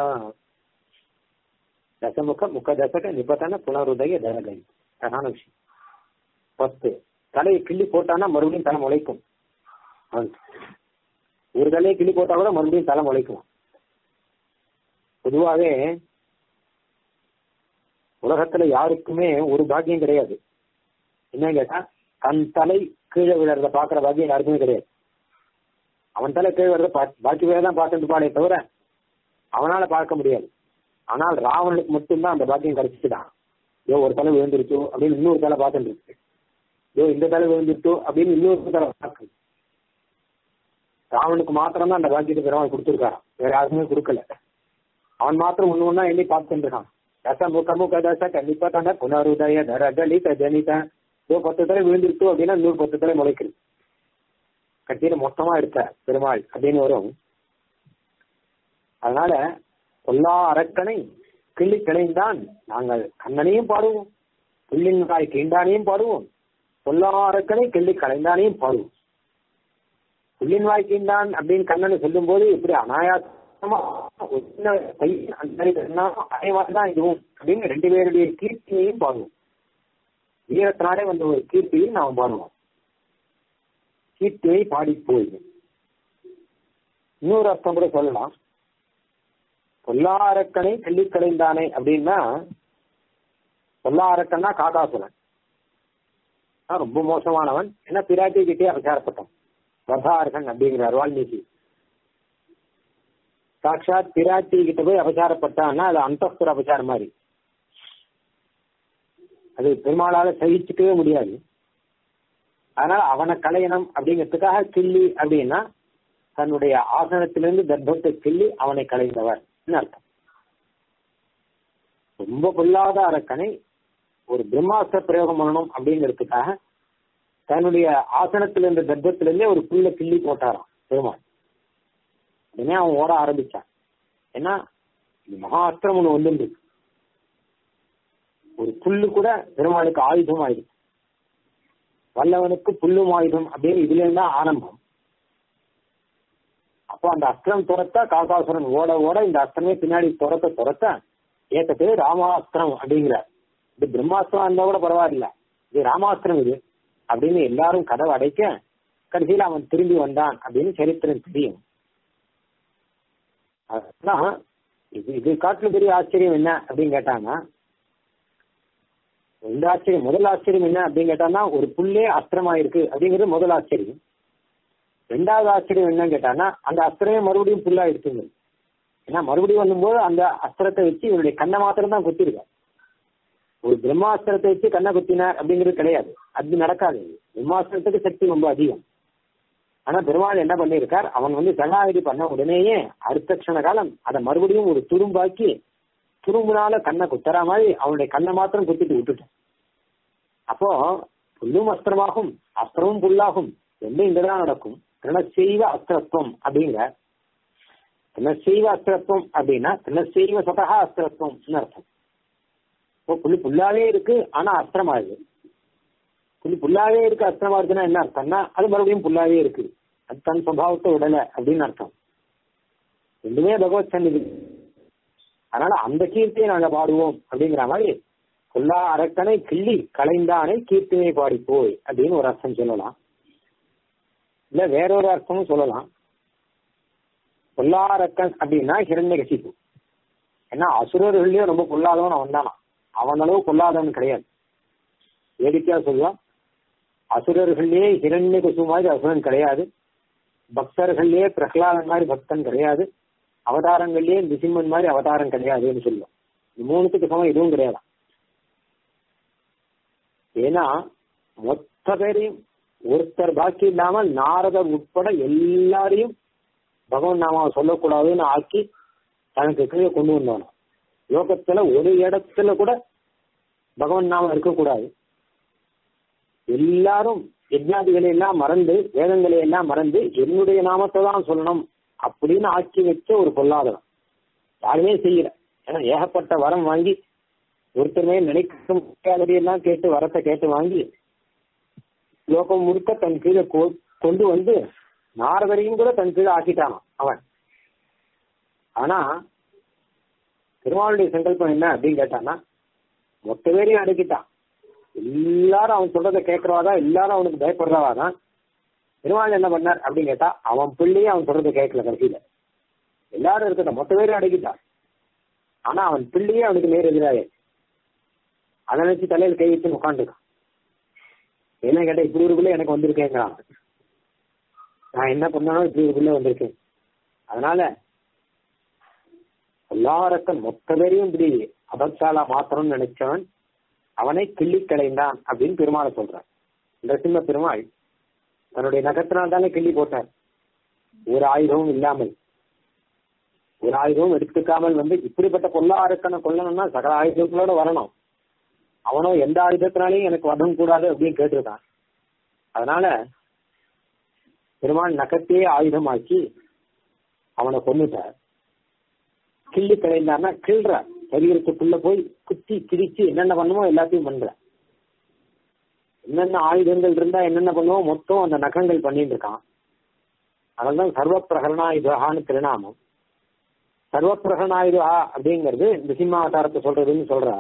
தசமுக முக தசக நிபத்தன புனருதய தரகை அழகான விஷயம் பத்து தலையை கிள்ளி போட்டானா மறுபடியும் தலை முளைக்கும் ஒரு தலையை கிள்ளி போட்டா கூட மறுபடியும் தலை முளைக்கும் பொதுவாகவே உலகத்துல யாருக்குமே ஒரு பாக்கியம் கிடையாது என்ன கேட்டா தன் தலை கீழே விழுறத பாக்குற பாக்கியம் யாருக்குமே கிடையாது அவன் தலை கீழே விழுறத பாக்கி பேர் தான் பார்த்துட்டு பாடே தவிர அவனால பார்க்க முடியாது ஆனால் ராவனுக்கு மட்டும்தான் அந்த பாக்கியம் கிடைச்சிட்டுதான் ஐயோ ஒரு தலை விழுந்துருச்சோ அப்படின்னு இன்னொரு தலை பார்த்துட்டு இருக்கு ஐயோ இந்த தலை விழுந்துருச்சோ அப்படின்னு இன்னொரு தலை பார்க்கணும் ராவனுக்கு மாத்திரம் தான் அந்த பாக்கியத்தை பெருமாள் கொடுத்துருக்காராம் வேற யாருக்குமே கொடுக்கல அவன் மாத்திரம் ஒண்ணு ஒன்னா எண்ணி பார்த்துட்டு இருக்கான் தச முக முக தச கண்டிப்பா தானே புனருதய தர கலித ஜனித இதோ பத்து தலை விழுந்துருச்சு அப்படின்னா இன்னொரு பத்து தலை முளைக்குது கட்டியில மொத்தமா இருக்க பெருமாள் அப்படின்னு வரும் அதனால எல்லா அரக்கனை கிள்ளி கிளைந்தான் நாங்கள் கண்ணனையும் பாடுவோம் புள்ளின் காய் கீண்டானையும் பாடுவோம் பொல்லா அரக்கனை கிள்ளி கலைந்தானையும் பாடுவோம் புள்ளின் வாய் கீண்டான் அப்படின்னு கண்ணனை சொல்லும் போது இப்படி அனாயாசமா அதே மாதிரிதான் இதுவும் அப்படின்னு ரெண்டு பேருடைய கீர்த்தியையும் பாடுவோம் வீரத்தினாலே வந்த ஒரு கீர்த்தியை நாம் பாடுவோம் கீர்த்தியை பாடி போய் இன்னொரு அர்த்தம் கூட சொல்லலாம் பொல்லா அரக்கனை கிள்ளி கலைந்தானே அப்படின்னா பொல்லா அரக்கன்னா காகாசுரன் அவன் ரொம்ப மோசமானவன் ஏன்னா பிராட்டி கிட்டே அபச்சாரப்பட்டான் வதாரகன் அப்படிங்கிறார் வால்மீகி சாட்சாத் பிராட்டி கிட்ட போய் அபச்சாரப்பட்டான்னா அது அந்தஸ்துர அபச்சாரம் மாதிரி அது பெருமாளால சகிச்சுக்கவே முடியாது அதனால அவனை கலையணும் அப்படிங்கிறதுக்காக கிள்ளி அப்படின்னா தன்னுடைய ஆசனத்திலிருந்து கர்ப்பத்தை கிள்ளி அவனை கலைந்தவர் அர்த்தம் ரொம்ப பொல்லாத அரக்கனை ஒரு பிரம்மாஸ்திர பிரயோகம் பண்ணணும் அப்படிங்கிறதுக்காக தன்னுடைய ஆசனத்திலிருந்த கர்ப்பத்திலிருந்தே ஒரு புல்ல கிள்ளி போட்டாராம் பெருமாள் உடனே அவன் ஓட ஆரம்பிச்சான் ஏன்னா மகா அஸ்திரம் ஒண்ணு வந்து ஒரு புல்லு கூட பெருமாளுக்கு ஆயுதம் ஆயிடுச்சு வல்லவனுக்கு புல்லும் ஆயுதம் அப்படின்னு இதுல இருந்தா ஆரம்பம் அப்போ அந்த அஸ்திரம் துரத்த காகாசுரன் ஓட ஓட இந்த அஸ்திரமே பின்னாடி துரத்த துரத்த ஏத்தது ராமாஸ்திரம் அப்படிங்கிறார் இது பிரம்மாஸ்திரம் இருந்தா கூட பரவாயில்ல இது ராமாஸ்திரம் இது அப்படின்னு எல்லாரும் கதவை அடைக்க கடைசியில் அவன் திரும்பி வந்தான் அப்படின்னு சரித்திரம் தெரியும் அதான் இது இது காட்டுல பெரிய ஆச்சரியம் என்ன அப்படின்னு கேட்டாங்கன்னா ரெண்டு ஆச்சரியம் முதல் ஆச்சரியம் என்ன அப்படின்னு கேட்டான்னா ஒரு புல்லே அஸ்திரமா இருக்கு அப்படிங்கிறது முதல் ஆச்சரியம் ரெண்டாவது ஆச்சரியம் என்னன்னு கேட்டான்னா அந்த அஸ்திரமே மறுபடியும் புல்லா இருக்குங்க ஏன்னா மறுபடியும் வரும்போது அந்த அஸ்திரத்தை வச்சு இவருடைய கண்ணை மாத்திரம் தான் குத்திருக்கார் ஒரு பிரம்மாஸ்திரத்தை வச்சு கண்ணை குத்தினார் அப்படிங்கிறது கிடையாது அது நடக்காது பிரம்மாஸ்திரத்துக்கு சக்தி ரொம்ப அதிகம் ஆனா பெருமாள் என்ன பண்ணியிருக்கார் அவன் வந்து சரணாகதி பண்ண உடனேயே அடுத்த க்ஷண காலம் அதை மறுபடியும் ஒரு துரும்பாக்கி துரும்புனால கண்ணை குத்துற மாதிரி அவனுடைய கண்ணை மாத்திரம் குத்திட்டு விட்டுட்டான் அப்போ புல்லும் அஸ்திரமாகும் அஸ்திரமும் புல்லாகும் ரெண்டும் இங்கதான் நடக்கும் திரணசெய்வ அஸ்திரத்துவம் அப்படிங்கிற திரணசெய்வ அஸ்திரத்துவம் அப்படின்னா திரணசெய்வ சதகா அஸ்திரத்துவம் அர்த்தம் இப்போ புல்லு புல்லாவே இருக்கு ஆனா அஸ்திரமா இருக்கு புல்லு புல்லாவே இருக்கு அஸ்திரமா இருக்குன்னா என்ன அர்த்தம்னா அது மறுபடியும் புல்லாவே இருக்கு அது தன் சுபாவத்தை விடல அப்படின்னு அர்த்தம் ரெண்டுமே பகவத் சந்நிதி அதனால அந்த கீர்த்தியை நாங்க பாடுவோம் அப்படிங்கிற மாதிரி கொல்லா அரக்கனை கிள்ளி கலைந்தானை கீர்த்தினை பாடி போய் அப்படின்னு ஒரு அர்த்தம் சொல்லலாம் இல்ல வேறொரு அர்த்தமும் சொல்லலாம் பொல்லாரக்கன் அப்படின்னா ஹிரண்யகசிப்பு ஏன்னா அசுரர்கள்லயும் ரொம்ப பொல்லாதவன் அவன் தானா அவன் அளவு பொல்லாதவன் கிடையாது வேடிக்கையா சொல்லுவான் அசுரர்கள்லயே ஹிரண்யகசு மாதிரி அசுரன் கிடையாது பக்தர்கள்லயே பிரகலாதன் மாதிரி பக்தன் கிடையாது அவதாரங்கள்லயே நிசிம்மன் மாதிரி அவதாரம் கிடையாதுன்னு சொல்லுவோம் இந்த மூணுத்துக்கு சமம் எதுவும் கிடையாது ஏன்னா மொத்த பேரையும் ஒருத்தர் பாக்கி இல்லாமல் நாரதர் உட்பட எல்லாரையும் பகவான் நாமாவை சொல்லக்கூடாதுன்னு ஆக்கி தனக்கு கீழே கொண்டு வந்தானோ லோகத்துல ஒரு இடத்துல கூட பகவான் நாமம் இருக்கக்கூடாது எல்லாரும் யஜ்ஞாதிகளை எல்லாம் மறந்து வேதங்களை எல்லாம் மறந்து என்னுடைய நாமத்தை தான் சொல்லணும் அப்படின்னு ஆக்கி வச்ச ஒரு பொல்லாதவன் யாருமே செய்யல ஏன்னா ஏகப்பட்ட வரம் வாங்கி ஒருத்தருமே நினைக்க முடியாததையெல்லாம் கேட்டு வரத்தை கேட்டு வாங்கி லோகம் முழுக்க தன் கீழே கொண்டு வந்து நாரதரையும் கூட தன் கீழே ஆக்கிட்டானான் அவன் ஆனா திருமாவளுடைய சங்கல்பம் என்ன அப்படின்னு கேட்டான்னா மொத்த பேரையும் அடக்கிட்டான் எல்லாரும் அவன் சொல்றதை கேட்கறவாதான் எல்லாரும் அவனுக்கு பயப்படுறவாதான் திருமாவளி என்ன பண்ணார் அப்படின்னு கேட்டா அவன் பிள்ளையே அவன் சொல்றதை கேட்கல கடைசியில எல்லாரும் இருக்கட்டும் மொத்த பேரும் அடக்கிட்டான் ஆனா அவன் பிள்ளையே அவனுக்கு நேர் எதிராக அதை நினைச்சு தலையில கை வச்சு உட்காந்துருக்கான் என்ன கேட்டா இப்படி ஒரு பிள்ளை எனக்கு வந்திருக்கேங்கிறான் நான் என்ன பண்ணாலும் இப்படி ஒரு பிள்ளை வந்திருக்கேன் அதனால எல்லாருக்கும் மொத்த பேரையும் இப்படி அபத்தாலா மாத்திரம்னு நினைச்சவன் அவனை கிள்ளி கலைந்தான் அப்படின்னு பெருமாளை சொல்றான் நரசிம்ம பெருமாள் தன்னுடைய நகத்தினால் தானே கிள்ளி போட்டார் ஒரு ஆயுதமும் இல்லாமல் ஒரு ஆயுதமும் எடுத்துக்காமல் வந்து இப்படிப்பட்ட கொல்ல அரக்கனை கொல்லணும்னா சகல ஆயுதங்களோட வரணும் அவனோ எந்த ஆயுதத்தினாலையும் எனக்கு வதம் கூடாது அப்படின்னு கேட்டிருக்கான் அதனால பெருமாள் நகத்தையே ஆயுதமாக்கி அவனை கொண்டுட்டார் கிள்ளி கலைந்தார்னா கிள்ற சரீரத்துக்குள்ள போய் குத்தி கிடிச்சு என்னென்ன பண்ணுமோ எல்லாத்தையும் பண்ற என்னென்ன ஆயுதங்கள் இருந்தா என்னென்ன பண்ணுவோம் மொத்தம் அந்த நகங்கள் பண்ணிட்டு இருக்கான் அதனால்தான் சர்வ பிரகரணாயுதான்னு திருநாமம் சர்வ பிரகரணாயுதா அப்படிங்கிறது நிசிம்மாவதாரத்தை சொல்றதுன்னு சொல்ற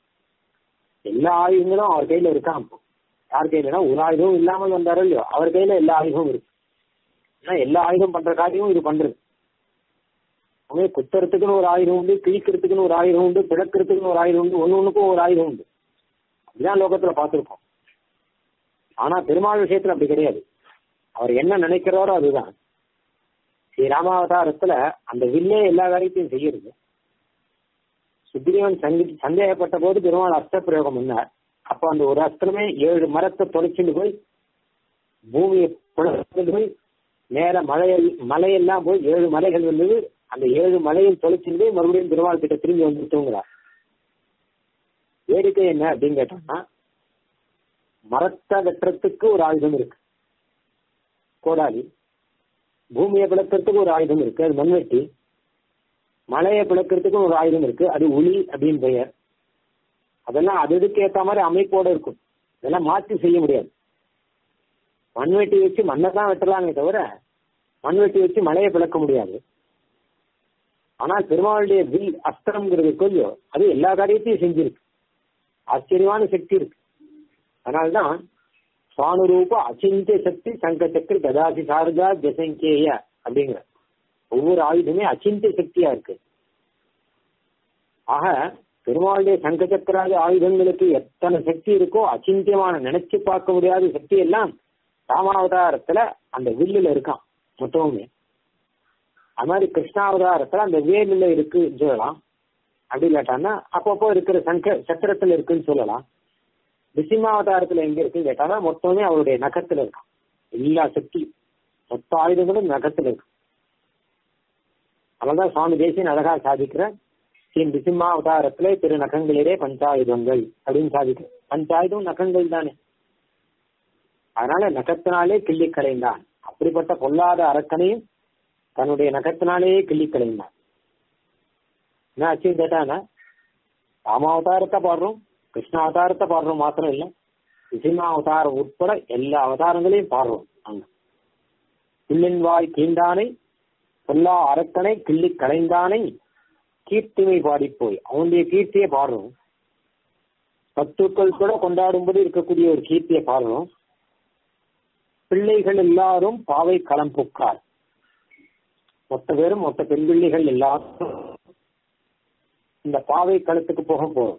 எல்லா ஆயுதங்களும் அவர் கையில இருக்கான் யார் கையிலனா ஒரு ஆயுதமும் இல்லாமல் வந்தாரோ இல்லையோ அவர் கையில எல்லா ஆயுதமும் இருக்கு ஏன்னா எல்லா ஆயுதம் பண்ற காரியமும் இது பண்றது அவன் குத்துறதுக்குன்னு ஒரு ஆயுதம் உண்டு கிழிக்கிறதுக்குன்னு ஒரு ஆயுதம் உண்டு பிளக்கிறதுக்குன்னு ஒரு ஆயுதம் உண்டு ஒன்னு ஒண்ணுக்கும் ஒரு ஆயுதம் உண்டு அப்படிதான் லோகத்துல பார்த்திருக்கோம் ஆனா பெருமாள் விஷயத்துல அப்படி கிடையாது அவர் என்ன நினைக்கிறாரோ அதுதான் ஸ்ரீ ராமாவதாரத்துல அந்த வில்லே எல்லா காரியத்தையும் செய்யறது சுக்ரீவன் சங்கி சந்தேகப்பட்ட போது பெருமாள் அஸ்திர பிரயோகம் பண்ணார் அப்ப அந்த ஒரு அஸ்திரமே ஏழு மரத்தை தொலைச்சுட்டு போய் பூமியை புலர்ந்து போய் நேர மலையில் மலையெல்லாம் போய் ஏழு மலைகள் வந்தது அந்த ஏழு மலையில் தொலைச்சுட்டு போய் மறுபடியும் பெருமாள் கிட்ட திரும்பி வந்து தூங்குறார் வேடிக்கை என்ன அப்படின்னு கேட்டோம்னா மரத்தை வெட்டுறதுக்கு ஒரு ஆயுதம் இருக்கு கோடாலி பூமியை பிளக்கிறதுக்கு ஒரு ஆயுதம் இருக்கு அது மண்வெட்டி மலையை பிளக்கிறதுக்கு ஒரு ஆயுதம் இருக்கு அது உளி அப்படின்னு பெயர் அதெல்லாம் அது இதுக்கு ஏத்த மாதிரி அமைப்போட இருக்கும் இதெல்லாம் மாற்றி செய்ய முடியாது மண்வெட்டி வச்சு மண்ணை தான் வெட்டலாமே தவிர மண்வெட்டி வச்சு மலையை பிளக்க முடியாது ஆனால் பெருமாளுடைய வில் அஸ்திரம்ங்கிறது கொஞ்சம் அது எல்லா காரியத்தையும் செஞ்சிருக்கு ஆச்சரியமான சக்தி இருக்கு அதனால்தான் சுவானுரூப அச்சிந்திய சக்தி சங்க சக்கரி கதாசி சாரதா ஜசங்கேய அப்படிங்கிற ஒவ்வொரு ஆயுதமே அச்சிந்திய சக்தியா இருக்கு ஆக பெருமாளுடைய சங்க சக்கராதி ஆயுதங்களுக்கு எத்தனை சக்தி இருக்கோ அச்சிந்தியமான நினைச்சு பார்க்க முடியாத சக்தி எல்லாம் ராமாவதாரத்துல அந்த வில்லுல இருக்கான் மொத்தமுமே அது மாதிரி கிருஷ்ணாவதாரத்துல அந்த வேலில் இருக்குன்னு சொல்லலாம் அப்படி இல்லாட்டான்னா அப்பப்போ இருக்கிற சங்க சக்கரத்துல இருக்குன்னு சொல்லலாம் நிசிம்மாவதாரத்துல எங்க இருக்குன்னு கேட்டானா மொத்தமே அவருடைய நகத்துல இருக்கான் எல்லா சக்தி மொத்த ஆயுதங்களும் நகத்துல இருக்கு அதனால்தான் சுவாமி தேசியன் அழகா சாதிக்கிற ஸ்ரீ நிசிம்மாவதாரத்துல திரு நகங்களிலே பஞ்சாயுதங்கள் அப்படின்னு சாதிக்கிற பஞ்சாயுதம் நகங்கள் தானே அதனால நகத்தினாலே கிள்ளி கலைந்தான் அப்படிப்பட்ட பொல்லாத அரக்கனையும் தன்னுடைய நகத்தினாலேயே கிள்ளி கலைந்தான் என்ன ஆச்சுன்னு கேட்டானா ராமாவதாரத்தை பாடுறோம் கிருஷ்ண அவதாரத்தை பாடுறோம் மாத்திரம் இல்ல நிசிம்மா அவதாரம் உட்பட எல்லா அவதாரங்களையும் பாடுறோம் அங்க புல்லின் வாய் கீண்டானை பொல்லா அரக்கனை கிள்ளி கலைந்தானை கீர்த்திமை பாடி போய் அவனுடைய கீர்த்தியை பாடுறோம் பத்துக்கள் கூட கொண்டாடும்போது இருக்கக்கூடிய ஒரு கீர்த்தியை பாடுறோம் பிள்ளைகள் எல்லாரும் பாவை களம் புக்கார் மொத்த பேரும் மொத்த பெண் பிள்ளைகள் எல்லாரும் இந்த பாவை களத்துக்கு போக போறோம்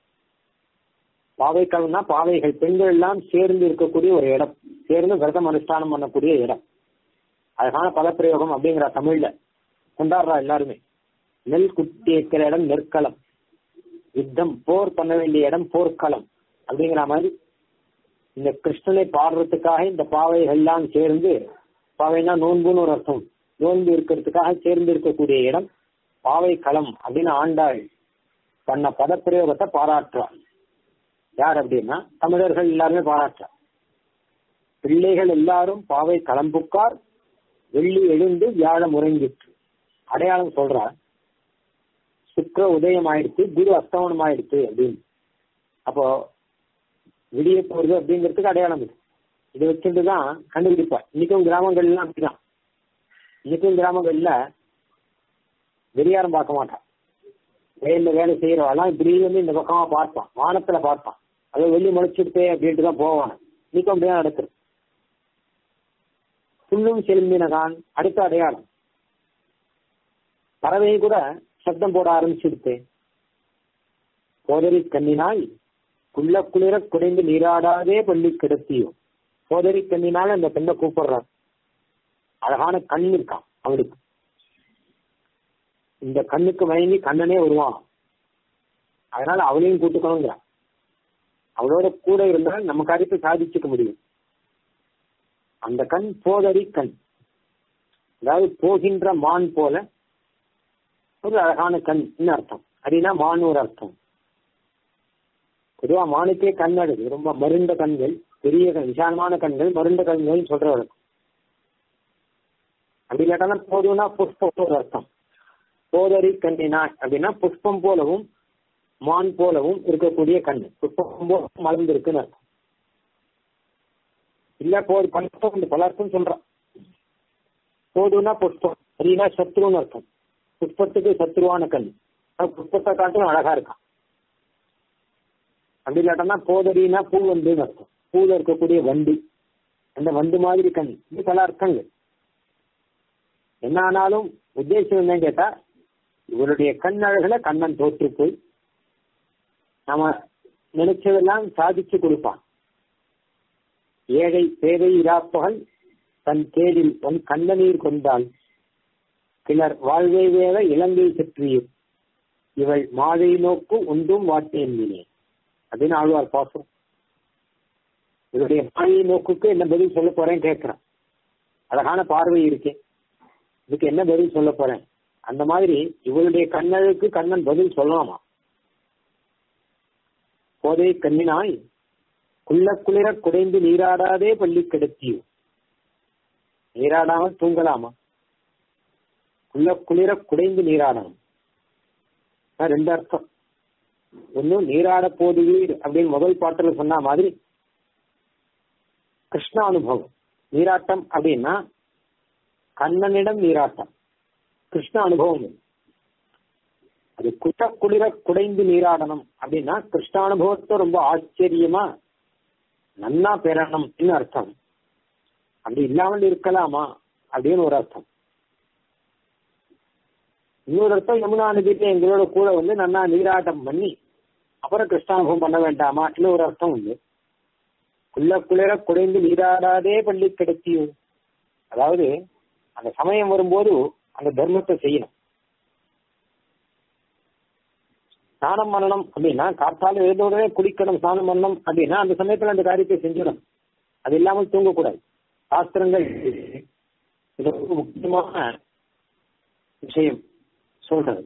பாவை களம்னா பாவைகள் பெண்கள் எல்லாம் சேர்ந்து இருக்கக்கூடிய ஒரு இடம் சேர்ந்து விரதம் அனுஷ்டானம் பண்ணக்கூடிய இடம் அழகான பதப்பிரயோகம் அப்படிங்கிற தமிழ்ல கொண்டாடுறா எல்லாருமே நெல் குத்தி இருக்கிற இடம் நெற்களம் யுத்தம் போர் பண்ண வேண்டிய இடம் போர்க்களம் அப்படிங்கிற மாதிரி இந்த கிருஷ்ணனை பாடுறதுக்காக இந்த பாவைகள் எல்லாம் சேர்ந்து பாவைனா நோன்புன்னு ஒரு அர்த்தம் நோன்பு இருக்கிறதுக்காக சேர்ந்து இருக்கக்கூடிய இடம் பாவை களம் அப்படின்னு ஆண்டாள் பண்ண பதப்பிரயோகத்தை பாராட்டுறார் யார் அப்படின்னா தமிழர்கள் எல்லாருமே பாராட்டுறார் பிள்ளைகள் எல்லாரும் பாவை களம்புக்கார் வெள்ளி எழுந்து வியாழம் உறங்கிற்று அடையாளம் சொல்றார் சுக்ர உதயம் ஆயிடுச்சு குரு அஸ்தமனம் ஆயிடுச்சு அப்படின்னு அப்போ விடிய போறது அப்படிங்கிறதுக்கு அடையாளம் இது இதை வச்சுட்டு தான் கண்டுபிடிப்பா இன்னைக்கும் கிராமங்கள்லாம் அப்படிதான் இன்னைக்கும் கிராமங்கள்ல வெறியாரம் பார்க்க மாட்டான் வயல்ல வேலை செய்யறவாலாம் இப்படி வந்து இந்த பக்கமா பார்ப்பான் வானத்துல பார்ப்பான் அதை வெள்ளி முளைச்சிருப்பே அப்படின்ட்டு தான் போவான் இன்னைக்கும் அப்படிதான் நடக்குது புல்லும் செலும்பினகான் அடுத்த அடையாளம் பறவை கூட சத்தம் போட ஆரம்பிச்சிருப்பேன் போதரி கண்ணினாய் குள்ள குளிர குடைந்து நீராடாதே பள்ளி கிடத்தியோ சோதரி கண்ணினால அந்த பெண்ணை கூப்பிடுறான் அழகான கண் இருக்கான் அவனுக்கு இந்த கண்ணுக்கு மயங்கி கண்ணனே வருவான் அதனால அவளையும் கூட்டுக்கணுங்கிறான் அவளோட கூட இருந்தால் நம்ம காரியத்தை சாதிச்சுக்க முடியும் அந்த கண் போதறி கண் அதாவது போகின்ற மான் போல ஒரு அழகான கண் அர்த்தம் அப்படின்னா மான் ஒரு அர்த்தம் பொதுவா மானுக்கே கண் அழகு ரொம்ப மருண்ட கண்கள் பெரிய கண் விசாலமான கண்கள் மருண்ட கண்கள் சொல்ற வழக்கம் அப்படி கேட்டாலும் போதும்னா புஷ்பம் ஒரு அர்த்தம் போதரி கண்ணினா அப்படின்னா புஷ்பம் போலவும் மான் போலவும் இருக்கக்கூடிய கண் புஷ்பம் போல மலர்ந்திருக்குன்னு அர்த்தம் இல்ல போது பலர்த்தம் பல அர்த்தம் சொல்றான் போதும்னா புஷ்பம் அப்படின்னா சத்ருன்னு அர்த்தம் புஷ்பத்துக்கு சத்ருவான கண் புஷ்பத்தை காட்டும் அழகா இருக்கான் அப்படி இல்லாட்டா போதடினா பூ வந்துன்னு அர்த்தம் பூல இருக்கக்கூடிய வண்டி அந்த வண்டு மாதிரி கண் இது பல அர்த்தங்கள் என்ன ஆனாலும் உத்தேசம் என்னன்னு கேட்டா இவருடைய கண் அழகுல கண்ணன் தோற்று போய் நாம நினைச்சதெல்லாம் சாதிச்சு கொடுப்பான் ஏழை பேதை இராப்பகல் தன் தேரில் உன் கண்ணநீர் கொண்டாள் கிளர் வாழ்வை வேற இலங்கை சற்றியும் இவள் மாதை நோக்கு ஒன்றும் வாட்டேன் அப்படின்னு ஆழ்வார் பாசம் இவருடைய மாயை நோக்குக்கு என்ன பதில் சொல்ல போறேன் கேட்கிறேன் அழகான பார்வை இருக்கே இதுக்கு என்ன பதில் சொல்ல போறேன் அந்த மாதிரி இவளுடைய கண்ணழுக்கு கண்ணன் பதில் சொல்லலாமா கோதை கண்ணினாய் குள்ள குளிர குடைந்து நீராடாதே பள்ளி கிடத்தியோ நீராடாமல் தூங்கலாமா குள்ள குளிர குடைந்து நீராடணும் ரெண்டு அர்த்தம் ஒன்னும் நீராட போதுவீர் அப்படின்னு முதல் பாட்டுல சொன்ன மாதிரி கிருஷ்ண அனுபவம் நீராட்டம் அப்படின்னா கண்ணனிடம் நீராட்டம் கிருஷ்ண அனுபவம் அது குட்ட குளிர குடைந்து நீராடணும் அப்படின்னா கிருஷ்ண அனுபவத்தை ரொம்ப ஆச்சரியமா நன்னா பெறணும்னு அர்த்தம் அப்படி இல்லாமல் இருக்கலாமா அப்படின்னு ஒரு அர்த்தம் இன்னொரு அர்த்தம் யமுனா நதிக்கு எங்களோட கூட வந்து நன்னா நீராட்டம் பண்ணி அப்புறம் கிருஷ்ணானுபவம் பண்ண வேண்டாமா இன்னும் ஒரு அர்த்தம் உண்டு குள்ள குளிர குறைந்து நீராடாதே பள்ளி கிடைத்தியும் அதாவது அந்த சமயம் வரும்போது அந்த தர்மத்தை செய்யணும் ஸ்நானம் பண்ணணும் அப்படின்னா காத்தால எழுந்த உடனே குளிக்கணும் ஸ்நானம் பண்ணணும் அப்படின்னா அந்த சமயத்துல அந்த காரியத்தை செஞ்சிடும் அது இல்லாமல் தூங்கக்கூடாது சாஸ்திரங்கள் இது ஒரு முக்கியமான விஷயம் சொல்றது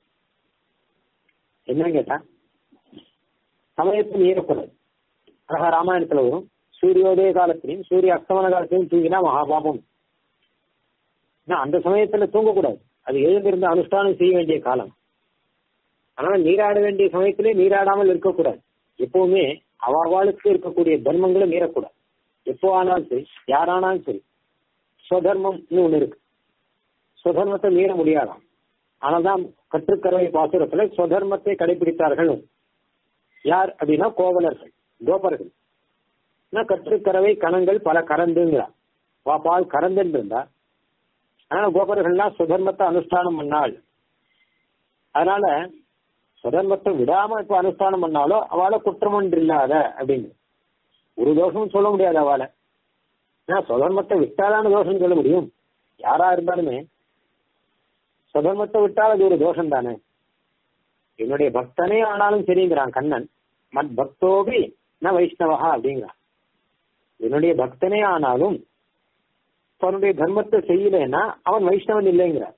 என்ன கேட்டா சமயத்தில் மீறக்கூடாது அழகா ராமாயணத்துல வரும் சூரியோதய காலத்திலையும் சூரிய அஸ்தமன காலத்திலையும் தூங்கினா மகாபாபம் அந்த சமயத்துல தூங்கக்கூடாது அது எழுந்திருந்த அனுஷ்டானம் செய்ய வேண்டிய காலம் அதனால நீராட வேண்டிய சமயத்திலே நீராடாமல் இருக்கக்கூடாது எப்பவுமே அவர்களுக்கு இருக்கக்கூடிய தர்மங்களை மீறக்கூடாது எப்போ ஆனாலும் சரி யாரானாலும் சரி ஸ்வதர்மம்னு ஒண்ணு இருக்கு ஸ்வதர்மத்தை மீற முடியாதாம் ஆனால்தான் கற்றுக்கறவை பாசுரத்துல ஸ்வதர்மத்தை கடைபிடித்தார்கள் யார் அப்படின்னா கோவலர்கள் கோபர்கள் கற்றுக்கறவை கணங்கள் பல கறந்துங்கிறார் பால் கறந்துன்னு இருந்தா ஆனா கோபர்கள்லாம் சுதர்மத்தை அனுஷ்டானம் பண்ணாள் அதனால சுதர்மத்தை விடாம இப்ப அனுஷ்டானம் பண்ணாலோ அவளை குற்றம் ஒன்று இல்லாத அப்படின்னு ஒரு தோஷமும் சொல்ல முடியாது அவளை ஏன்னா சுதர்மத்தை விட்டாலான தோஷம் சொல்ல முடியும் யாரா இருந்தாலுமே சுதர்மத்தை விட்டால் அது ஒரு தோஷம் தானே என்னுடைய பக்தனே ஆனாலும் சரிங்கிறான் கண்ணன் மத் பக்தோபி ந வைஷ்ணவா அப்படிங்கிறான் என்னுடைய பக்தனே ஆனாலும் தன்னுடைய தர்மத்தை செய்யலைன்னா அவன் வைஷ்ணவன் இல்லைங்கிறான்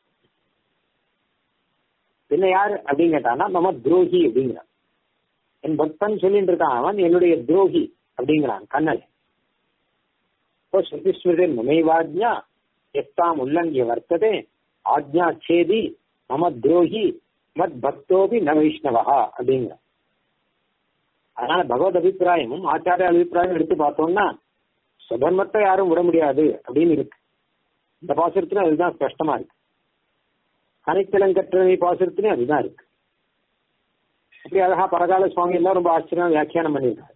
பின்ன யாரு அப்படின்னு கேட்டானா நம்ம துரோகி அப்படிங்கிறான் என் பக்தன் சொல்லிட்டு இருக்கான் அவன் என்னுடைய துரோகி அப்படிங்கிறான் கண்ணன் இப்போ ஸ்ருதிஸ்மிருதி மமைவாஜ்யா எத்தாம் உல்லங்கிய வர்த்ததே ஆஜ்ஞா சேதி மம துரோகி மத் பக்தோபி ந வைஷ்ணவா அப்படிங்கிற அதனால பகவத் அபிப்பிராயமும் ஆச்சாரிய அபிப்பிராயம் எடுத்து பார்த்தோம்னா சுதர்மத்தை யாரும் விட முடியாது அப்படின்னு இருக்கு இந்த பாசுரத்திலும் அதுதான் ஸ்பஷ்டமா இருக்கு கனைத்தலங்கற்றவை பாசுரத்திலும் அதுதான் இருக்கு அப்படி அழகா பரகால சுவாமி எல்லாம் ரொம்ப ஆச்சரியம் வியாக்கியானம் பண்ணியிருக்காரு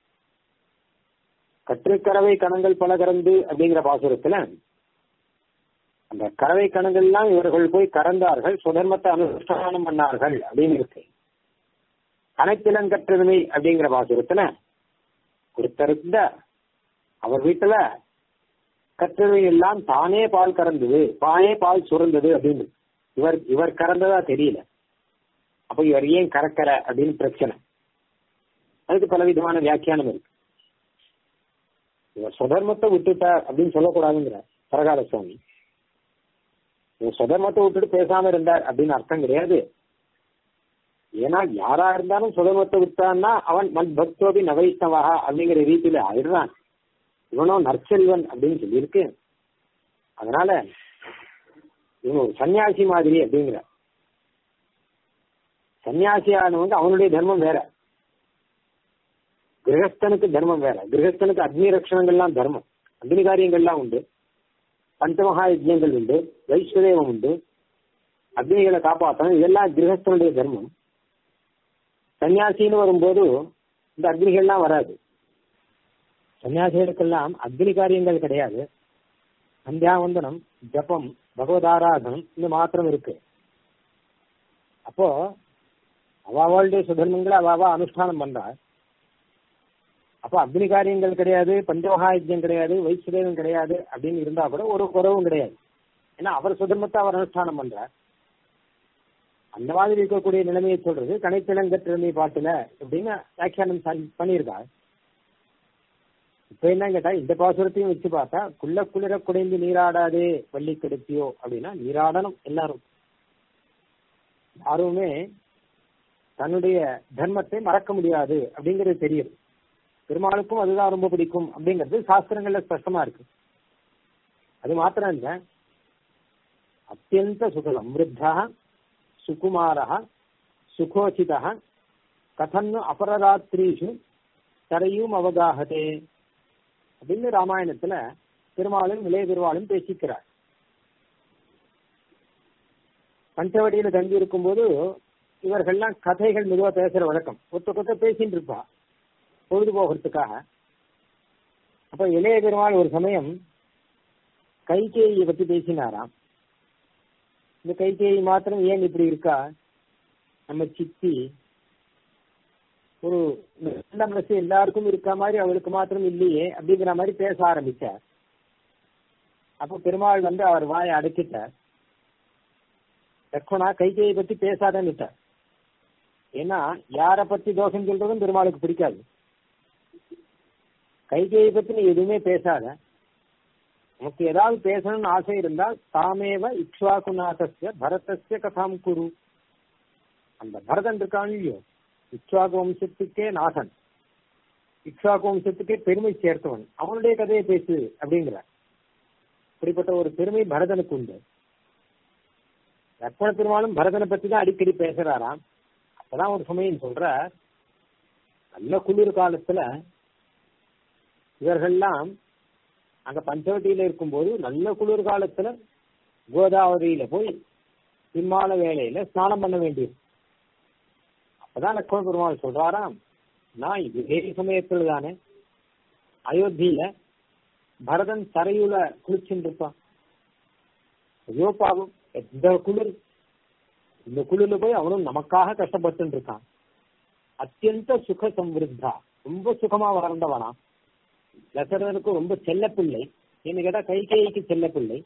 கற்றுக்கறவை கணங்கள் பல கறந்து அப்படிங்கிற பாசுரத்துல அந்த கறவை கணங்கள் எல்லாம் இவர்கள் போய் கறந்தார்கள் சுதர்மத்தை அனுஷ்டானம் பண்ணார்கள் அப்படின்னு இருக்கு கணக்கிலங்கற்றதுமை அப்படிங்கிற பாசுரத்துல ஒருத்தர் இருந்த அவர் வீட்டுல கற்றவை எல்லாம் தானே பால் கறந்தது தானே பால் சுரந்தது அப்படின்னு இவர் இவர் கறந்ததா தெரியல அப்ப இவர் ஏன் கறக்கற அப்படின்னு பிரச்சனை அதுக்கு பல விதமான வியாக்கியானம் இருக்கு இவர் சுதர்மத்தை விட்டுட்டார் அப்படின்னு சொல்லக்கூடாதுங்கிற பரகால சுவாமி இவர் சுதர்மத்தை விட்டுட்டு பேசாம இருந்தார் அப்படின்னு அர்த்தம் கிடையாது ஏன்னா யாரா இருந்தாலும் சுதர்மத்தை விட்டான்னா அவன் மத் பக்தோபி நவைஷ்ணவா அப்படிங்கிற ரீதியில ஆயிடுறான் இவனும் நற்செல்வன் அப்படின்னு சொல்லியிருக்கு அதனால இவன் ஒரு சன்னியாசி மாதிரி அப்படிங்கிற சன்னியாசியானவங்க அவனுடைய தர்மம் வேற கிரகஸ்தனுக்கு தர்மம் வேற கிரகஸ்தனுக்கு அக்னி ரட்சணங்கள்லாம் தர்மம் அக்னி காரியங்கள்லாம் உண்டு பஞ்சமகா யஜ்யங்கள் உண்டு வைஸ்வதேவம் உண்டு அக்னிகளை காப்பாற்றணும் இதெல்லாம் கிரகஸ்தனுடைய தர்மம் சன்னியாசின்னு வரும்போது இந்த அக்னிகள்லாம் வராது சன்னியாசிகளுக்கெல்லாம் அக்னி காரியங்கள் கிடையாது சந்தியாவந்தனம் ஜபம் பகவதாராதனம் இது மாத்திரம் இருக்கு அப்போ அவாவாளுடைய சுதர்மங்களை அவாவா அனுஷ்டானம் பண்றா அப்போ அக்னி காரியங்கள் கிடையாது பஞ்சமகாயஜ்யம் கிடையாது வைசுதேவம் கிடையாது அப்படின்னு இருந்தா கூட ஒரு குறவும் கிடையாது ஏன்னா அவர் சுதர்மத்தை அவர் அனுஷ்டானம் பண்றார் அந்த மாதிரி இருக்கக்கூடிய நிலைமையை சொல்றது கனைத்திலங்கத்திறமை பாட்டுல அப்படின்னு வியாக்கியானம் ச- பண்ணியிருக்கார் இப்ப என்ன கேட்டா இந்த பாசுரத்தையும் வச்சு பார்த்தா குள்ள குளிர குடைந்து நீராடாதே வள்ளி கெடுத்தியோ அப்படின்னா நீராடணும் எல்லாரும் யாருமே தன்னுடைய தர்மத்தை மறக்க முடியாது அப்படிங்கிறது தெரியும் பெருமாளுக்கும் அதுதான் ரொம்ப பிடிக்கும் அப்படிங்கிறது சாஸ்திரங்கள்ல ஸ்பஷ்டமா இருக்கு அது மாத்திரம் இல்ல அத்தியந்த சுக சம்ருத்தா சுகுமாரः சுகோச்சிதः கதன்னு அபரராத்திரீஷு தரையும் அவகாகதே அப்படின்னு ராமாயணத்துல பெருமாளும் இளைய பெருமாளும் பேசிக்கிறார் பஞ்சவடியில தங்கி இருக்கும்போது இவர்கள்லாம் கதைகள் மெதுவா பேசுற வழக்கம் ஒத்த கொத்த பேசிட்டு இருப்பா பொழுது போகிறதுக்காக அப்ப இளைய பெருமாள் ஒரு சமயம் கைகேயியை பத்தி பேசினாராம் இந்த கைகேயி மாத்திரம் ஏன் இப்படி இருக்கா நம்ம சித்தி ஒரு நல்ல மனசு எல்லாருக்கும் இருக்க மாதிரி அவளுக்கு மாத்திரம் இல்லையே அப்படிங்கிற மாதிரி பேச ஆரம்பிச்சார் அப்போ பெருமாள் வந்து அவர் வாயை அடைச்சிட்டார் லக்ஷ்மணா கைகேயை பத்தி பேசாதன்னுட்டார் ஏன்னா யார பத்தி தோஷம் சொல்றதும் பெருமாளுக்கு பிடிக்காது கைகேயை பத்தி நீ எதுவுமே பேசாத உனக்கு ஏதாவது பேசணும்னு ஆசை இருந்தால் தாமேவ இக்ஷ்வாகுநாதஸ்ய பரதஸ்ய கதாம் குரு அந்த பரதன் இருக்கான் இல்லையோ இக்ஷ்வாகு வம்சத்துக்கே நாசன் இக்ஷ்வாகு வம்சத்துக்கே பெருமை சேர்த்தவன் அவனுடைய கதையை பேசு அப்படிங்கிற இப்படிப்பட்ட ஒரு பெருமை பரதனுக்கு உண்டு லக்ஷ்மண பெருமாளும் பரதனை பத்தி தான் அடிக்கடி பேசுறாராம் அப்பதான் ஒரு சமயம் சொல்ற நல்ல குளிர் காலத்துல இவர்கள்லாம் அங்க பஞ்சவட்டியில இருக்கும்போது நல்ல குளிர் காலத்துல கோதாவரியில போய் பின்மால வேலையில ஸ்நானம் பண்ண வேண்டியது அப்பதான் லக்ஷ்மண பெருமாள் சொல்றாராம் நான் இதே சமயத்துல தானே அயோத்தியில பரதன் தரையுல குளிச்சுட்டு இருப்பான் ஐயோ பாவம் எந்த குளிர் இந்த குளிர்ல போய் அவனும் நமக்காக கஷ்டப்பட்டு இருக்கான் அத்தியந்த சுக சம்ருத்தா ரொம்ப சுகமா வளர்ந்தவனா தசரதனுக்கு ரொம்ப செல்ல பிள்ளை என்ன கேட்டா கைகேயிக்கு செல்ல பிள்ளை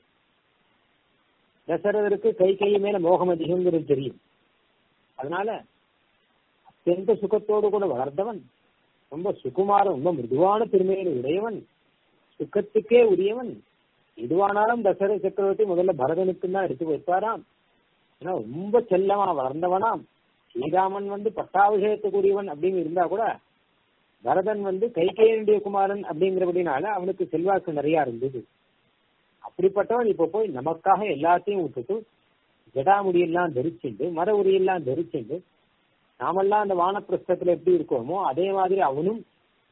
தசரதருக்கு கைகேயி மேல மோகம் அதிகங்கிறது தெரியும் அதனால அத்தியந்த சுகத்தோடு கூட வளர்ந்தவன் ரொம்ப சுகுமார ரொம்ப மிருதுவான பெருமையை உடையவன் சுகத்துக்கே உரியவன் எதுவானாலும் தசரத சக்கரவர்த்தி முதல்ல பரதனுக்கு தான் எடுத்து வைப்பாராம் ஏன்னா ரொம்ப செல்லமா வளர்ந்தவனாம் ஸ்ரீராமன் வந்து பட்டாபிஷேகத்துக்குரியவன் அப்படின்னு இருந்தா கூட பரதன் வந்து கைகேயனுடைய குமாரன் அப்படிங்கிறபடினால அவனுக்கு செல்வாக்கு நிறைய இருந்தது அப்படிப்பட்டவன் இப்ப போய் நமக்காக எல்லாத்தையும் விட்டுட்டு ஜடாமுடியெல்லாம் தரிச்சுண்டு மர உரியெல்லாம் தரிச்சுண்டு நாமெல்லாம் அந்த வானப்பிரஸ்தத்துல எப்படி இருக்கோமோ அதே மாதிரி அவனும்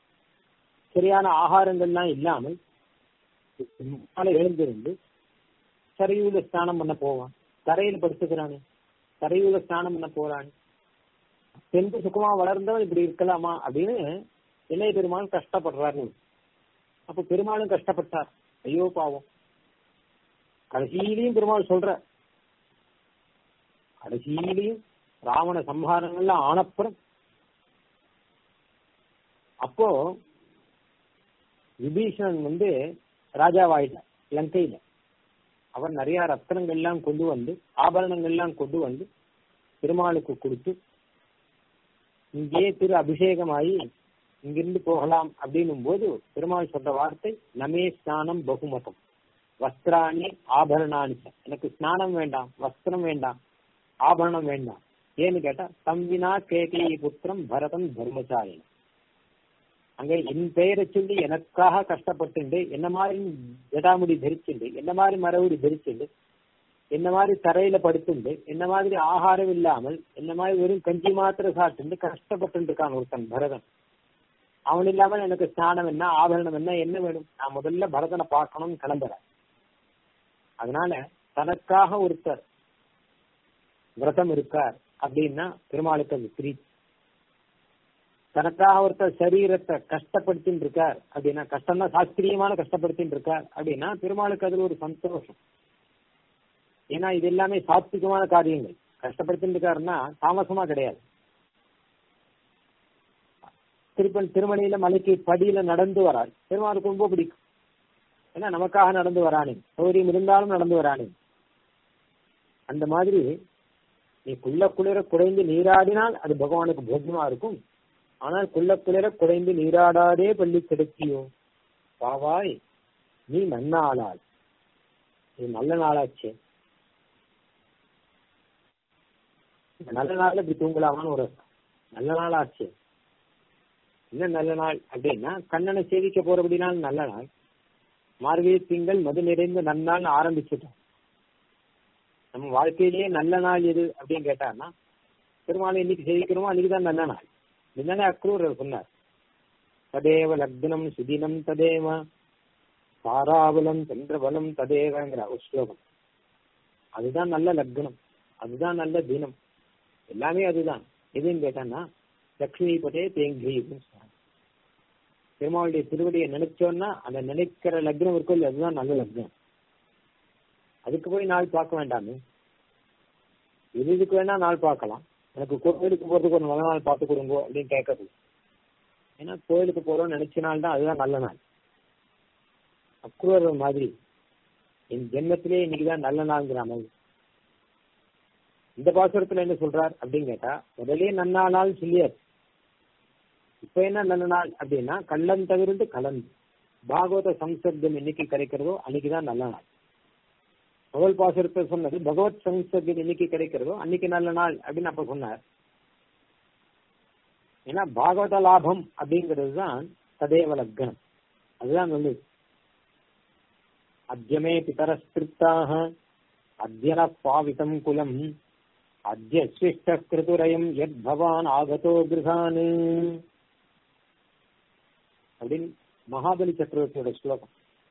சரியான ஆகாரங்கள்லாம் இல்லாமல் மாலை எழுந்திருந்து சரையூல ஸ்நானம் பண்ண போவான் தரையில படுத்துக்கிறானே தரையூல ஸ்நானம் பண்ண போறான் பெண்கு சுகமா வளர்ந்தவன் இப்படி இருக்கலாமா அப்படின்னு இளைய பெருமாள் கஷ்டப்படுறாரு அப்ப பெருமாளும் கஷ்டப்பட்டார் ஐயோ பாவம் கடைசியிலையும் பெருமாள் சொல்ற கடைசியிலையும் ராவண சம்ஹாரங்கள்லாம் ஆனப்புறம் அப்போ விபீஷணன் வந்து ராஜாவாயிட்டார் லங்கையில அவர் நிறைய ரத்னங்கள்லாம் கொண்டு வந்து ஆபரணங்கள்லாம் கொண்டு வந்து பெருமாளுக்கு கொடுத்து இங்கே திரு அபிஷேகமாயி இங்கிருந்து போகலாம் அப்படின்னும் போது பெருமாள் சொல்ற வார்த்தை நமே ஸ்நானம் பகுமதம் வஸ்திராணி ஆபரணாணி ச. எனக்கு ஸ்நானம் வேண்டாம் வஸ்திரம் வேண்டாம் ஆபரணம் வேண்டாம் ஏன்னு கேட்டா தம்பினா கேகை புத்திரம் பரதம் தர்மசாலினி அங்க என் பெயரை சொல்லி எனக்காக கஷ்டப்பட்டுண்டு என்ன மாதிரி ஜடாமுடி தரிச்சுண்டு என்ன மாதிரி மரவுடி தரிச்சுண்டு என்ன மாதிரி தரையில படுத்துண்டு என்ன மாதிரி ஆகாரம் இல்லாமல் என்ன மாதிரி வெறும் கஞ்சி மாத்திரம் சாப்பிட்டு கஷ்டப்பட்டு இருக்கான் ஒருத்தன் பரதன் அவன் இல்லாமல் எனக்கு ஸ்நானம் என்ன ஆபரணம் என்ன என்ன வேணும் நான் முதல்ல பரதனை பார்க்கணும்னு கிளம்புறேன் அதனால தனக்காக ஒருத்தர் விரதம் இருக்கார் அப்படின்னா பெருமாளுக்கு அது பிரீத்தி தனக்காக ஒருத்தர் சரீரத்தை கஷ்டப்படுத்தின்னு இருக்கார் அப்படின்னா கஷ்டம்னா சாஸ்திரியமான கஷ்டப்படுத்தின்னு இருக்கார் அப்படின்னா பெருமாளுக்கு அதுல ஒரு சந்தோஷம் ஏன்னா இது எல்லாமே சாத்விகமான காரியங்கள் கஷ்டப்படுத்திட்டு இருக்காருன்னா தாமசமா கிடையாது திருப்பன் திருமணியில மலைக்கு படியில நடந்து வரார் பெருமாளுக்கு ரொம்ப பிடிக்கும் ஏன்னா நமக்காக நடந்து வரானே சௌரியம் இருந்தாலும் நடந்து வரானே அந்த மாதிரி நீ குள்ள குளிர குறைந்து நீராடினால் அது பகவானுக்கு போகமா இருக்கும் ஆனால் குள்ள குளிர குறைந்து நீராடாதே பள்ளி கிடைக்கியோ பாவாய் நீ நன்னாளாள் இது நல்ல நாளாச்சே இந்த நல்ல நாள்ல இப்படி தூங்கலாமான்னு ஒரு நல்ல நாள் ஆச்சு என்ன நல்ல நாள் அப்படின்னா கண்ணனை சேவிக்க போறபடினால் நல்ல நாள் மார்கழி திங்கள் மது நிறைந்த நன்னாள் ஆரம்பிச்சுட்டோம் நம்ம வாழ்க்கையிலேயே நல்ல நாள் எது அப்படின்னு கேட்டார்னா பெருமாளை இன்னைக்கு சேவிக்கிறோமோ அன்னைக்கு தான் நல்ல நாள் இதுதானே அக்ரூரர் சொன்னார் ததேவ லக்னம் சுதினம் ததேவ தாராபலம் சந்திரபலம் ததேவங்கிற ஒரு ஸ்லோகம் அதுதான் நல்ல லக்னம் அதுதான் நல்ல தினம் எல்லாமே அதுதான் எதுன்னு கேட்டான்னா லக்ஷ்மி பதே தேங்கி பெருமாளுடைய திருவடியை நினைச்சோன்னா அந்த நினைக்கிற லக்னம் இருக்கும் இல்லையா அதுதான் நல்ல லக்னம் அதுக்கு போய் நாள் பார்க்க வேண்டாமே எது இதுக்கு வேணா நாள் பார்க்கலாம் எனக்கு கோயிலுக்கு போறதுக்கு ஒரு நல்ல நாள் பார்த்து கொடுங்க அப்படின்னு கேட்கறது ஏன்னா கோயிலுக்கு போறோம்னு நினைச்ச நாள் தான் அதுதான் நல்ல நாள் அக்ரூர் மாதிரி என் ஜென்மத்திலே இன்னைக்குதான் நல்ல நாள்ங்கிற மாதிரி இந்த பாசுரத்துல என்ன சொல்றார் அப்படின்னு கேட்டா முதலே நன்னாளால் சொல்லியாச்சு இப்ப என்ன நல்ல நாள் அப்படின்னா கள்ளம் தவிர்த்து கலந்து பாகவத சம்சர்க்கம் என்னைக்கு கிடைக்கிறதோ அன்னைக்குதான் நல்ல நாள் முதல் பாசுரத்தை சொன்னது பகவத் சம்சர்க்கம் என்னைக்கு கிடைக்கிறதோ அன்னைக்கு நல்ல நாள் அப்படின்னு அப்ப சொன்னார் ஏன்னா பாகவத லாபம் அப்படிங்கிறது தான் ததேவ லக்னம் அதுதான் நல்லது அத்தியமே பிதரஸ்திருப்தாக அத்தியன பாவிதம் குலம் அத்திய சிஷ்ட கிருதுரயம் எத் பவான் ஆகதோ கிருகான் அப்படின்னு மகாபலி சக்கரவர்த்தியோட ஸ்லோகம்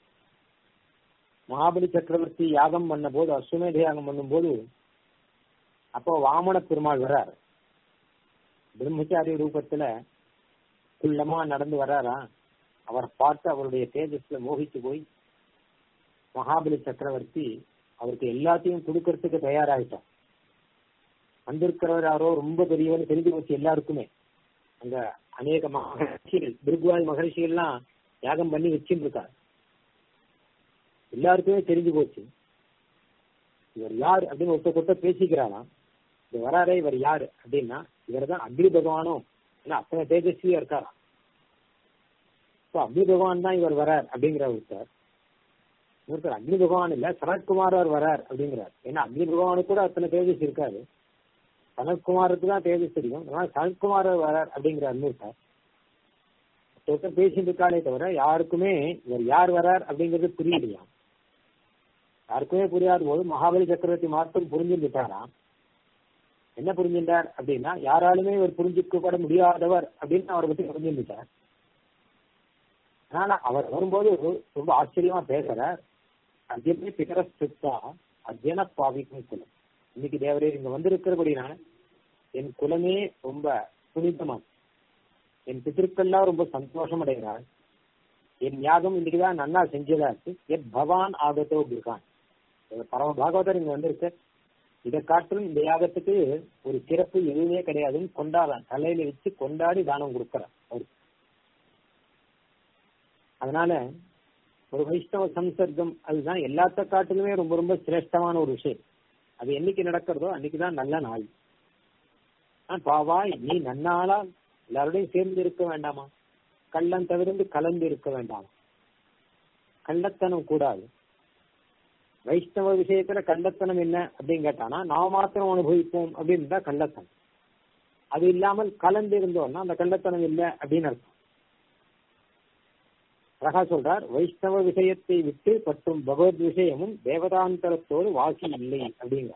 மகாபலி சக்கரவர்த்தி யாகம் பண்ண போது அஸ்வமேத யாகம் பண்ணும் போது அப்போ வாமன பெருமாள் வர்றார் பிரம்மச்சாரி ரூபத்துல குள்ளமா நடந்து வர்றாரா அவர் பார்த்து அவருடைய தேஜஸ்ல மோகிச்சு போய் மகாபலி சக்கரவர்த்தி அவருக்கு எல்லாத்தையும் கொடுக்கறதுக்கு தயாராயிட்டான் வந்திருக்கிறவர் யாரோ ரொம்ப பெரியவர் தெரிஞ்சு போச்சு எல்லாருக்குமே அங்க அநேக மகர்ஷிகள் பிருகுவாய் மகர்ஷிகள்லாம் யாகம் பண்ணி வச்சுட்டு இருக்காரு எல்லாருக்குமே தெரிஞ்சு போச்சு இவர் யார் அப்படின்னு ஒருத்த கொட்ட பேசிக்கிறாராம் இது வராரே இவர் யாரு அப்படின்னா இவர் தான் அக்னி பகவானோ ஏன்னா அத்தனை தேஜஸ்வியா இருக்காராம் இப்போ அக்னி பகவான் தான் இவர் வரார் அப்படிங்கிற ஒருத்தர் ஒருத்தர் அக்னி பகவான் இல்ல சனத்குமாரர் வரார் அப்படிங்கிறார் ஏன்னா அக்னி பகவானுக்கு கூட அத்தனை தேஜஸ் இருக்காரு சனத்குமாருக்கு தான் தேஜஸ் தெரியும் அதனால சனத்குமாரர் வரார் அப்படிங்கிற இன்னொருத்தர் ஒருத்தர் பேசிட்டு இருக்காளே தவிர யாருக்குமே இவர் யார் வரார் அப்படிங்கிறது புரியலையா யாருக்குமே புரியாத போது மகாபலி சக்கரவர்த்தி மாத்திரம் புரிஞ்சுட்டாராம் என்ன புரிஞ்சின்றார் அப்படின்னா யாராலுமே இவர் புரிஞ்சுக்கப்பட முடியாதவர் அப்படின்னு அவரை பத்தி புரிஞ்சுட்டார் ஆனா அவர் வரும்போது ரொம்ப ஆச்சரியமா பேசுறார் அத்தியமே பிகரஸ்திருத்தா அத்தியன பாவிக்கும் குலம் இன்னைக்கு தேவரே இங்க வந்திருக்கிறபடினால என் குலமே ரொம்ப புனிதமா என் பித்திருக்கள்லாம் ரொம்ப சந்தோஷம் அடைகிறாள் என் யாகம் இன்னைக்குதான் நன்னா செஞ்சதா இருக்கு என் பவான் ஆகத்தோ இருக்கான் பரம பாகவதர் இங்க வந்திருக்கு இதை காட்டிலும் இந்த யாகத்துக்கு ஒரு சிறப்பு எதுவுமே கிடையாதுன்னு கொண்டாடுறான் தலையில வச்சு கொண்டாடி தானம் கொடுக்கறான் அவருக்கு அதனால ஒரு வைஷ்ணவ சம்சர்க்கம் அதுதான் எல்லாத்த காட்டிலுமே ரொம்ப ரொம்ப சிரேஷ்டமான ஒரு விஷயம் அது என்னைக்கு நடக்கிறதோ அன்னைக்குதான் நல்ல நாள் பாவாய் நீ நன்னாளா எல்லாரோடையும் சேர்ந்து இருக்க வேண்டாமா கள்ளம் தவிர்த்து கலந்து இருக்க வேண்டாமா கள்ளத்தனம் கூடாது வைஷ்ணவ விஷயத்துல கள்ளத்தனம் என்ன அப்படின்னு கேட்டானா நான் மாத்திரம் அனுபவிப்போம் அப்படின்னு தான் கள்ளத்தனம் அது இல்லாமல் கலந்து இருந்தோம்னா அந்த கள்ளத்தனம் இல்லை அப்படின்னு அர்த்தம் அழகா சொல்றார் வைஷ்ணவ விஷயத்தை விட்டு பற்றும் பகவத் விஷயமும் தேவதாந்தரத்தோடு வாசி இல்லை அப்படிங்கிற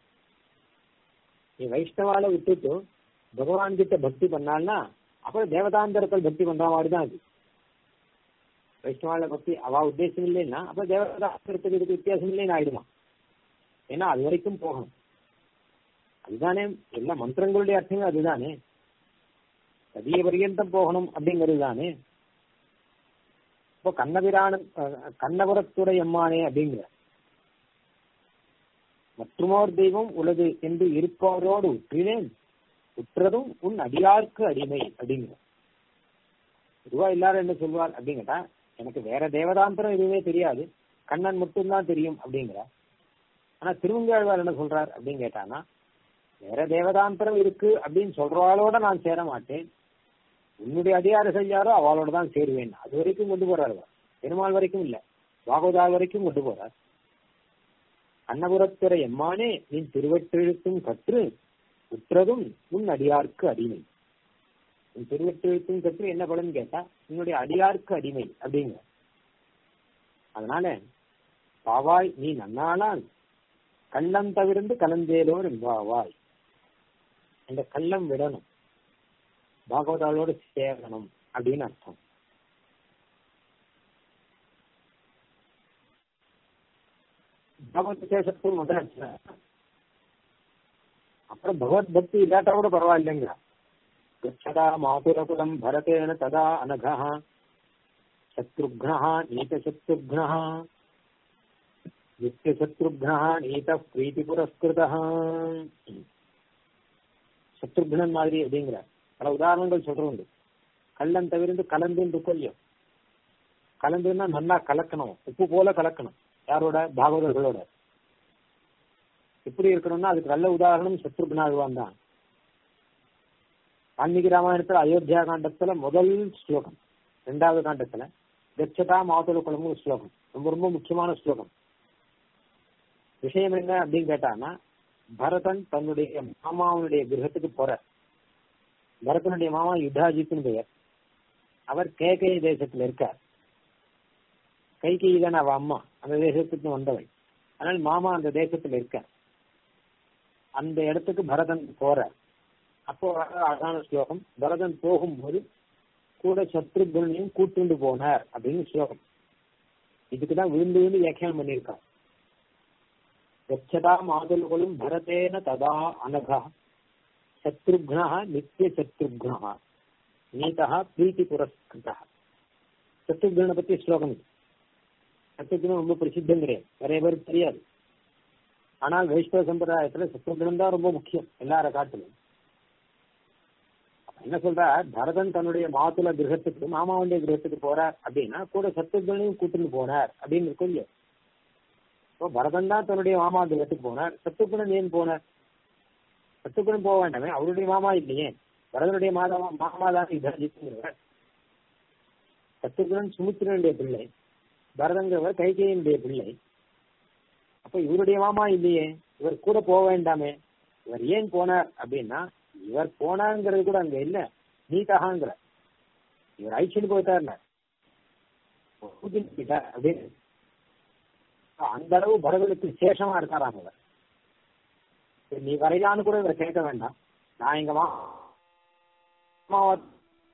நீ வைஷ்ணவால விட்டுட்டு பகவான் கிட்ட பக்தி பண்ணால்னா அப்புறம் தேவதாந்தரத்தில் பக்தி பண்ற மாதிரி தான் அது வைஷ்ணவால பக்தி அவ உத்தேசம் இல்லைன்னா அப்ப தேவதாந்தரத்துக்கு இதுக்கு வித்தியாசம் இல்லைன்னு ஆயிடுமா ஏன்னா அது வரைக்கும் போகணும் அதுதானே எல்லா மந்திரங்களுடைய அர்த்தமே அதுதானே சதிய பரியந்தம் போகணும் அப்படிங்கிறது தானே இப்போ கண்ணபிரான கண்ணபுரத்துடைய அம்மானே அப்படிங்கிற மற்றுமோர் தெய்வம் உலது என்று இருப்பவரோடு உற்றினேன் உற்றதும் உன் அடியார்க்கு அடிமை அப்படிங்கிற பொதுவா எல்லாரும் என்ன சொல்வார் அப்படின்னு கேட்டா எனக்கு வேற தேவதாந்திரம் எதுவுமே தெரியாது கண்ணன் மட்டும்தான் தெரியும் அப்படிங்கிற ஆனா திருவங்காழ்வார் என்ன சொல்றார் அப்படின்னு கேட்டானா வேற தேவதாந்திரம் இருக்கு அப்படின்னு சொல்றவாளோட நான் சேர மாட்டேன் உன்னுடைய அதிகார யாரோ அவளோட தான் சேருவேன் அது வரைக்கும் கொண்டு போறாரு அவர். பெருமாள் வரைக்கும் இல்ல பாகவதா வரைக்கும் கொண்டு போறார் அன்னபுரத்துறை எம்மானே நீ திருவற்றெழுத்தும் கற்று உற்றதும் உன் அடியார்க்கு அடிமை உன் திருவற்றெழுத்தும் கற்று என்ன பலன் கேட்டா உன்னுடைய அடியார்க்கு அடிமை அப்படிங்க அதனால பாவாய் நீ நன்னாளால் கள்ளம் தவிர்ந்து கலந்தேலோர் என்பாவாய் அந்த கள்ளம் விடணும் பாகவதாளோடு சேரணும் அப்படின்னு அர்த்தம் பகவத் சேஷத்துக்கு முதல் அர்த்தம். அப்புறம் பகவத் பக்தி இல்லாட்டா கூட பரவாயில்லைங்க கச்சதா மாதுரகுலம் பரதேன ததா அனகா சத்ருக்னா நீத சத்ருக்னா நித்திய சத்ருக்னா நீத பிரீத்தி புரஸ்கிருத சத்ருக்னன் மாதிரி அப்படிங்கிற பல உதாரணங்கள் சொல்றோம் கள்ளம் தவிர்த்து கலந்துன்னு கொல்லியும் கலந்துன்னா நல்லா கலக்கணும் உப்பு போல கலக்கணும் யாரோட பாகவதர்களோட எப்படி இருக்கணும்னா அதுக்கு நல்ல உதாரணம் சத்ருக்னாழ்வான் தான் வால்மீகி ராமாயணத்துல அயோத்தியா காண்டத்துல முதல் ஸ்லோகம் ரெண்டாவது காண்டத்துல கச்சதா மாதுள குளம் ஸ்லோகம் ரொம்ப ரொம்ப முக்கியமான ஸ்லோகம் விஷயம் என்ன அப்படின்னு கேட்டான்னா பரதன் தன்னுடைய மாமாவனுடைய கிரகத்துக்கு போற பரதனுடைய மாமா யுத்தாஜித்னு பெயர் அவர் கேகை தேசத்துல இருக்கார் கைகை தான் அவ அம்மா அந்த தேசத்துக்கு வந்தவள் ஆனால் மாமா அந்த தேசத்துல இருக்கார் அந்த இடத்துக்கு பரதன் போற அப்போ வர அழகான ஸ்லோகம் பரதன் போகும்போது கூட சத்ருகுனையும் கூட்டுண்டு போனார் அப்படின்னு ஸ்லோகம் இதுக்குதான் விழுந்து விழுந்து வியாக்கியானம் பண்ணியிருக்கான் கச்சதா மாதுல்களும் பரதேன ததா அனகா சத்ருக்னா நித்திய சத்ருக்னா நீதா பிரீத்தி புரஸ்கிருதா சத்ருக்னை பத்தி ஸ்லோகம் இது சத்ருக்னம் ரொம்ப பிரசித்தம் கிடையாது நிறைய பேருக்கு தெரியாது ஆனால் வைஷ்ணவ சம்பிரதாயத்துல சத்ருக்னம் தான் ரொம்ப முக்கியம் எல்லார காட்டிலும் என்ன சொல்ற பரதன் தன்னுடைய மாதுள கிரகத்துக்கு மாமாவுடைய கிரகத்துக்கு போறார் அப்படின்னா கூட சத்ருகனையும் கூட்டிட்டு போனார் அப்படின்னு இருக்கும் இல்லையா இப்போ பரதன் தான் தன்னுடைய மாமா கிரகத்துக்கு போனார் சத்ருகுணன் ஏன் போனார் சத்ருகுணன் போக வேண்டாமே அவருடைய மாமா இல்லையே பரதனுடைய மாதா மாமா தான் இதாஜித்துங்கிறவர் சத்ருகுணன் சுமித்திரனுடைய பிள்ளை பரதங்கிறவர் கைகேயனுடைய பிள்ளை அப்ப இவருடைய மாமா இல்லையே இவர் கூட போக வேண்டாமே இவர் ஏன் போனார் அப்படின்னா இவர் போனாங்கிறது கூட அங்க இல்ல நீதகாங்கிற இவர் ஐச்சின்னு போயிட்டார் அப்படின்னு அந்த அளவு பரதனுக்கு சேஷமா இருக்காராம் அவர் சரி, நீ வரையான்னு கூட இவர் கேட்க வேண்டாம் நான் எங்க மா மாமாவ-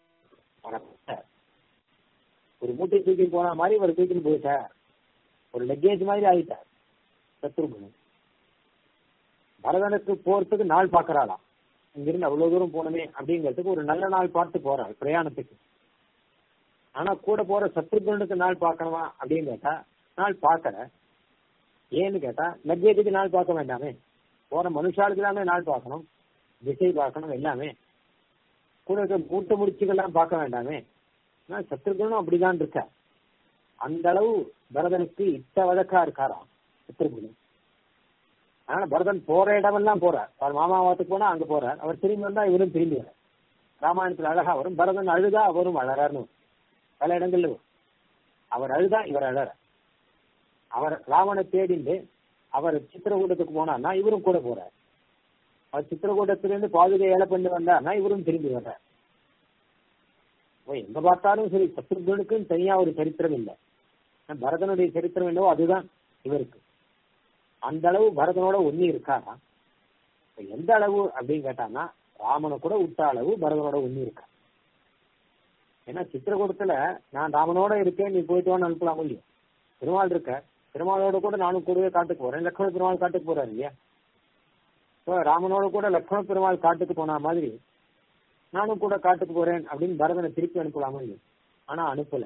ஒரு மூட்டை தூக்கி போன மாதிரி இவர் தூக்கின்னு போயிட்டார் ஒரு லக்கேஜ் மாதிரி ஆயிட்டார் சத்ருகுணன் பரதனுக்கு போறதுக்கு நாள் பாக்குறாளாம் இங்கிருந்து அவ்வளவு தூரம் போனமே அப்படிங்கிறதுக்கு ஒரு நல்ல நாள் பார்த்து போறாள் பிரயாணத்துக்கு ஆனா கூட போற சத்ருகுணனுக்கு நாள் பார்க்கணுமா அப்படின்னு கேட்டா நாள் பார்க்கல ஏன்னு கேட்டா லக்கேஜுக்கு நாள் பார்க்க வேண்டாமே போற மனுஷாளுக்கு எல்லாமே நாள் பார்க்கணும் திசை பார்க்கணும் எல்லாமே கூட இருக்க மூட்டை முடிச்சுக்கெல்லாம் பார்க்க வேண்டாமே ஆனா சத்ருகுணனும் அப்படிதான் இருக்க அந்த அளவு பரதனுக்கு இட்ட வழக்கா இருக்காராம் சத்ருகுணன் அதனால பரதன் போற இடமெல்லாம் போறார் அவர் மாமாவத்துக்கு போனா அங்க போறார் அவர் திரும்பி வந்தா இவரும் திரும்பி வர ராமாயணத்துல அழகா வரும் பரதன் அழுதா அவரும் அழறார்னு வரும். பல இடங்கள்ல வரும். அவர் அழுதா இவர் அழற அவர் ராவண தேடிண்டு அவர் சித்திரகூடத்துக்கு போனார்னா இவரும் கூட போறார் அவர் சித்திரகூடத்திலிருந்து பாதுகை ஏழை பண்ணி வந்தார்னா இவரும் திரும்பி வர்றார் ஓ, எங்க பார்த்தாலும் சரி சத்ருகனுக்கும் தனியா ஒரு சரித்திரம் இல்லை ஆனா பரதனுடைய சரித்திரம் என்னவோ அதுதான் இவருக்கு அந்த அளவு பரதனோட ஒண்ணி இருக்காரா இப்ப எந்த அளவு அப்படின்னு கேட்டான்னா ராமனை கூட விட்ட அளவு பரதனோட ஒண்ணி இருக்கா ஏன்னா சித்திரகூடத்துல நான் ராமனோட இருக்கேன் நீ போயிட்டு வான்னு அனுப்பலாம் இல்லையா பெருமாள் இருக்க பெருமாளோட கூட நானும் கூடவே காட்டுக்கு போறேன் லக்ஷ்மண பெருமாள் காட்டுக்கு போறாரு இல்லையா இப்போ ராமனோட கூட லக்ஷ்மண பெருமாள் காட்டுக்கு போன மாதிரி நானும் கூட காட்டுக்கு போறேன் அப்படின்னு பரதனை திருப்பி அனுப்பலாமா இல்லையா ஆனா அனுப்பல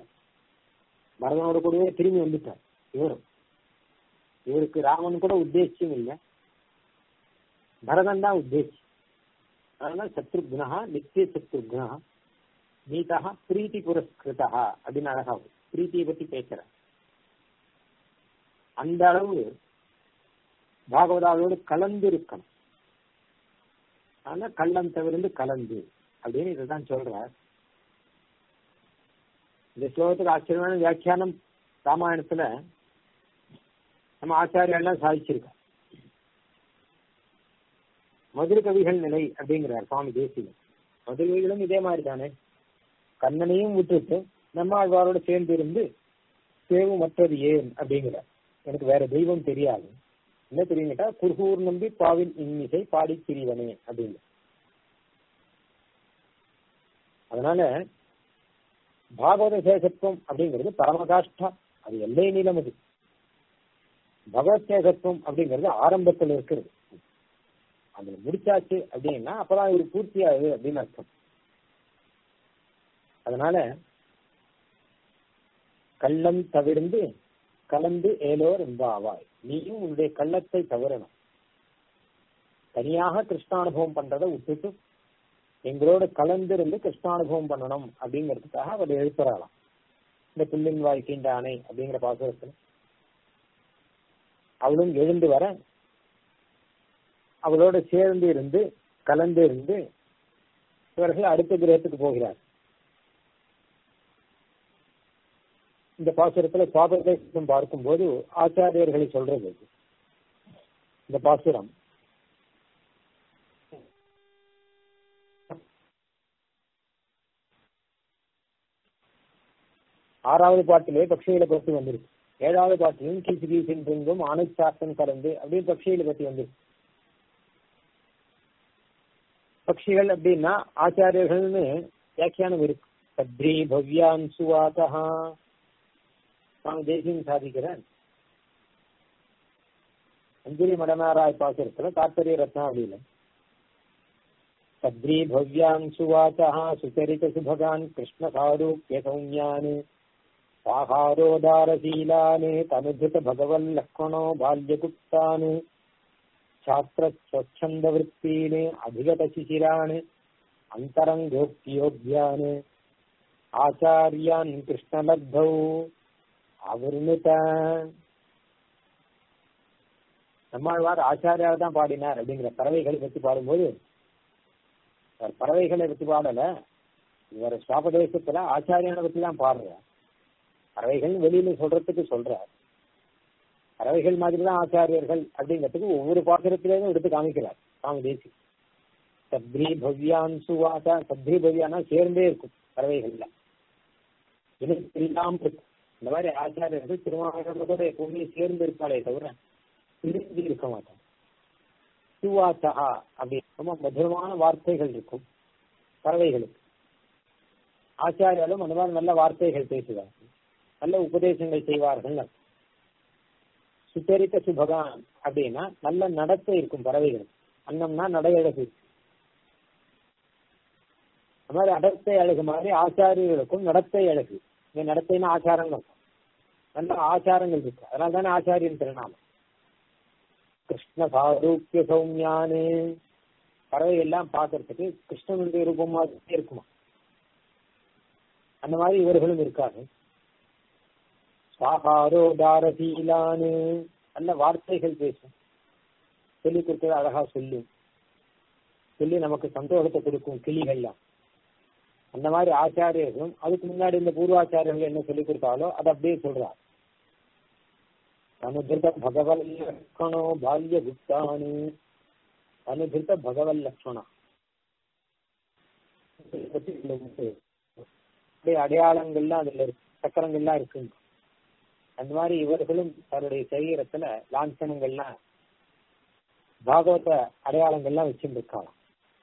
பரதனோட கூடவே திரும்பி வந்துட்டார் இவரும் இவருக்கு ராமன் கூட உத்தேசியம் இல்லை பரதன் தான் உத்தேசி அதனால சத்ருக்னா நித்திய சத்ருக்னா நீதா பிரீத்தி புரஸ்கிருதா அப்படின்னு அழகா வரும். பிரீத்தியை பத்தி பேசுற அந்த அளவு பாகவதாவோடு கலந்து இருக்கணும் ஆனா கள்ளம் தவிர்த்து கலந்து அப்படின்னு இதுதான் சொல்றார் இந்த ஸ்லோகத்துக்கு ஆச்சரியமான வியாக்கியானம் ராமாயணத்துல நம்ம ஆச்சாரியெல்லாம் சாதிச்சிருக்கோம் மதுர கவிகள் நிலை அப்படிங்கிறார் சுவாமி தேசிகன் மதுர கவிகளும் இதே மாதிரி தானே கண்ணனையும் விட்டுட்டு நம்மாழ்வாரோட சேர்ந்து இருந்து சேவு மற்றது ஏன் அப்படிங்கிறார் எனக்கு வேற தெய்வம் தெரியாது என்ன தெரியும் கேட்டா குர்கூர் நம்பி பாவின் இன்னிசை பாடி திரிவனே அப்படின்னு அதனால பாகவத சேஷத்துவம் அப்படிங்கிறது பரமகாஷ்டா அது எல்லை நீளம் அது பகவத் சேஷத்துவம் அப்படிங்கிறது ஆரம்பத்தில் இருக்கிறது அதுல முடிச்சாச்சு அப்படின்னா அப்பதான் இது பூர்த்தியாகுது அப்படின்னு அர்த்தம் அதனால கள்ளம் தவிர்ந்து கலந்து ஏலோர் என்பாவாய் நீயும் உன்னுடைய கள்ளத்தை தவிரணும் தனியாக கிருஷ்ணானுபவம் பண்றதை விட்டுட்டு எங்களோட கலந்து இருந்து கிருஷ்ணானுபவம் பண்ணணும் அப்படிங்கிறதுக்காக அவர் எழுப்புறாளாம் இந்த புல்லின் வாய்க்கின்ற அணை அப்படிங்கிற பாசுரத்துல அவளும் எழுந்து வர அவளோட சேர்ந்து இருந்து கலந்து இருந்து இவர்கள் அடுத்த கிரகத்துக்கு போகிறார் இந்த பாசுரத்துல சுவாபதேசம் பார்க்கும்போது ஆச்சாரியர்களை சொல்றது இது. இந்த பாசுரம் ஆறாவது பாட்டிலே பக்ஷிகளை பற்றி வந்திருக்கு ஏழாவது பாட்டிலும் கீசு கீசின் பொங்கும் ஆணைச்சாத்தன் கலந்து அப்படின்னு பக்ஷிகளை பற்றி வந்திருக்கு பக்ஷிகள் அப்படின்னா ஆச்சாரியர்கள்னு வியாக்கியானம் இருக்கு பத்ரி பவ்யான் சுவாதா சுவாமி தேசியம் சாதிக்கிறார் அஞ்சலி மடனாராய் பாசுரத்துல தாற்பரிய ரத்னாவளியில பத்ரி பவ்யான் சுவாச்சா சுச்சரித சுபகான் கிருஷ்ண சாரூப்ய சௌமியான் சாகாரோதாரசீலான் தனுதிருத பகவன் லக்ஷ்மணோ பால்யகுப்தான் சாஸ்திர ஸ்வச்சந்த விற்பீன் அதிகத சிசிரான் அந்தரங்கோக்தியோக்யான் ஆச்சாரியான் கிருஷ்ணலப்தௌ அவர்னுத நம்மாழ்வார் ஆச்சாரியார் தான் பாடினார் அப்படிங்கிற பறவைகளை பற்றி பாடும்போது அவர் பறவைகளை பற்றி பாடல இவர் சுவாபதேசத்துல ஆச்சாரியான பத்தி தான் பாடுறார் பறவைகள் வெளியில சொல்றதுக்கு சொல்றார் பறவைகள் மாதிரி தான் ஆச்சாரியர்கள் அப்படிங்கிறதுக்கு ஒவ்வொரு பாசுரத்திலேயும் எடுத்து காமிக்கிறார் சுவாமி தேசி சத்ரி பவ்யான் சுவாசா சத்ரி பவ்யானா சேர்ந்தே இருக்கும் பறவைகள்ல எனக்கு இல்லாம இருக்கும் இந்த மாதிரி ஆச்சாரியர்கள் திருமாவளவர்களோட எப்பவுமே சேர்ந்து இருப்பாளே தவிர பிரிஞ்சு இருக்க மாட்டாங்க சுவாசகா அப்படி ரொம்ப மதுரமான வார்த்தைகள் இருக்கும் பறவைகளுக்கு ஆச்சாரியாலும் அந்த மாதிரி நல்ல வார்த்தைகள் பேசுவார்கள் நல்ல உபதேசங்கள் செய்வார்கள் சுச்சரித்த சுபகான் அப்படின்னா நல்ல நடத்தை இருக்கும் பறவைகள் அன்னம்னா நடையழகு அந்த மாதிரி அடர்த்தை அழகு மாதிரி ஆச்சாரியர்களுக்கும் நடத்தை அழகு இந்த நடத்தைனா ஆச்சாரங்கள் நல்ல ஆச்சாரங்கள் இருக்கு அதனால தானே ஆச்சாரியன் திருநாமம் கிருஷ்ண சாரூக்கிய சௌமியானு பறவை எல்லாம் பார்க்கறதுக்கு கிருஷ்ணனுடைய ரூபமா இருக்குமா அந்த மாதிரி இவர்களும் இருக்காரு சாகாரோ தாரசீலானு நல்ல வார்த்தைகள் பேசும் சொல்லி கொடுத்தது அழகா சொல்லும் சொல்லி நமக்கு சந்தோஷத்தை கொடுக்கும் கிளிகள்லாம் அந்த மாதிரி ஆச்சாரியர்களும் அதுக்கு முன்னாடி இந்த பூர்வாச்சாரியர்கள் என்ன சொல்லி கொடுத்தாலோ அதை அப்படியே சொல்றார் அனுதிருத பகவல் லக்ஷணோ பால்ய குப்தானு அனுதிருத பகவல் லக்ஷணா அடையாளங்கள்லாம் அதுல இருக்கு சக்கரங்கள்லாம் இருக்குங்க அந்த மாதிரி இவர்களும் தன்னுடைய சரீரத்துல லாஞ்சனங்கள்லாம் பாகவத அடையாளங்கள்லாம் வச்சுருக்காங்க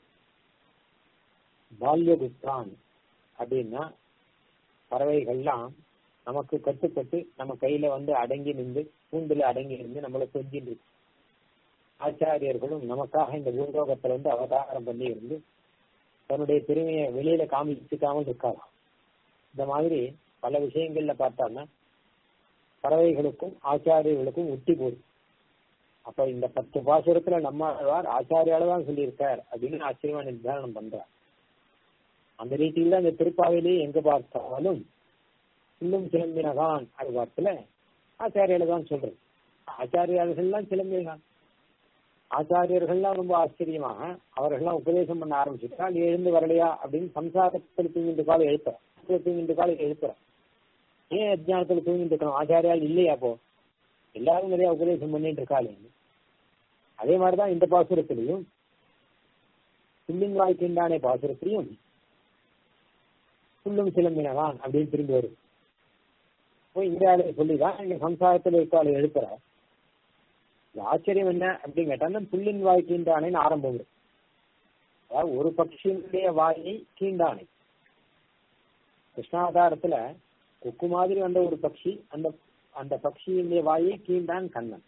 பால்யகுப்தான் அப்படின்னா பறவைகள்லாம் நமக்கு கட்டுப்பட்டு நம்ம கையில வந்து அடங்கி நின்று கூண்டுல அடங்கி இருந்து நம்மளை கொஞ்சிட்டு இருக்கு ஆச்சாரியர்களும் நமக்காக இந்த பூலோகத்துல வந்து அவதாரம் பண்ணி இருந்து தன்னுடைய பெருமையை வெளியில காமிச்சுக்காமல் இருக்கலாம் இந்த மாதிரி பல விஷயங்கள்ல பார்த்தோம்னா பறவைகளுக்கும் ஆச்சாரியர்களுக்கும் ஒட்டி போடும் அப்ப இந்த பத்து பாசுரத்துல நம்ம ஆச்சாரியால தான் சொல்லியிருக்கார் அப்படின்னு ஆச்சரியமா நிர்தாரணம் பண்றார் அந்த ரீதியில அந்த திருப்பாவிலேயே எங்க பார்த்தாலும் இன்னும் சிலம்பினகான் அது பார்த்துல ஆச்சாரியால தான் சொல்றது ஆச்சாரியார்கள்லாம் சிலம்பினகான் ஆச்சாரியர்கள்லாம் ரொம்ப ஆச்சரியமாக அவர்கள்லாம் உபதேசம் பண்ண ஆரம்பிச்சுட்டால் எழுந்து வரலையா அப்படின்னு சம்சாரத்தில் தூங்கிட்டு காலம் எழுப்புற தூங்கிட்டு காலம் எழுப்புற ஏன் அஜானத்துல தூங்கிட்டு இருக்கணும் ஆச்சாரியால் இல்லையா அப்போ எல்லாரும் நிறைய உபதேசம் பண்ணிட்டு இருக்காளே அதே மாதிரிதான் இந்த பாசுரத்திலையும் புல்லின் வாய்க்கின்றானே பாசுரத்திலையும் புல்லும் சிலம்பினவான் அப்படின்னு திரும்பி வரும் போய் இந்த ஆளை சொல்லிதான் இங்க சம்சாரத்துல இருக்காளை எழுப்புறார் ஆச்சரியம் என்ன அப்படின்னு கேட்டா புல்லின் வாய் கீண்டானைன்னு ஆரம்பம் வரும் அதாவது ஒரு பட்சியினுடைய வாயை கீண்டானை கிருஷ்ணாவதாரத்துல கொக்கு மாதிரி வந்த ஒரு பட்சி அந்த அந்த பட்சியினுடைய வாயை கீண்டான் கண்ணன்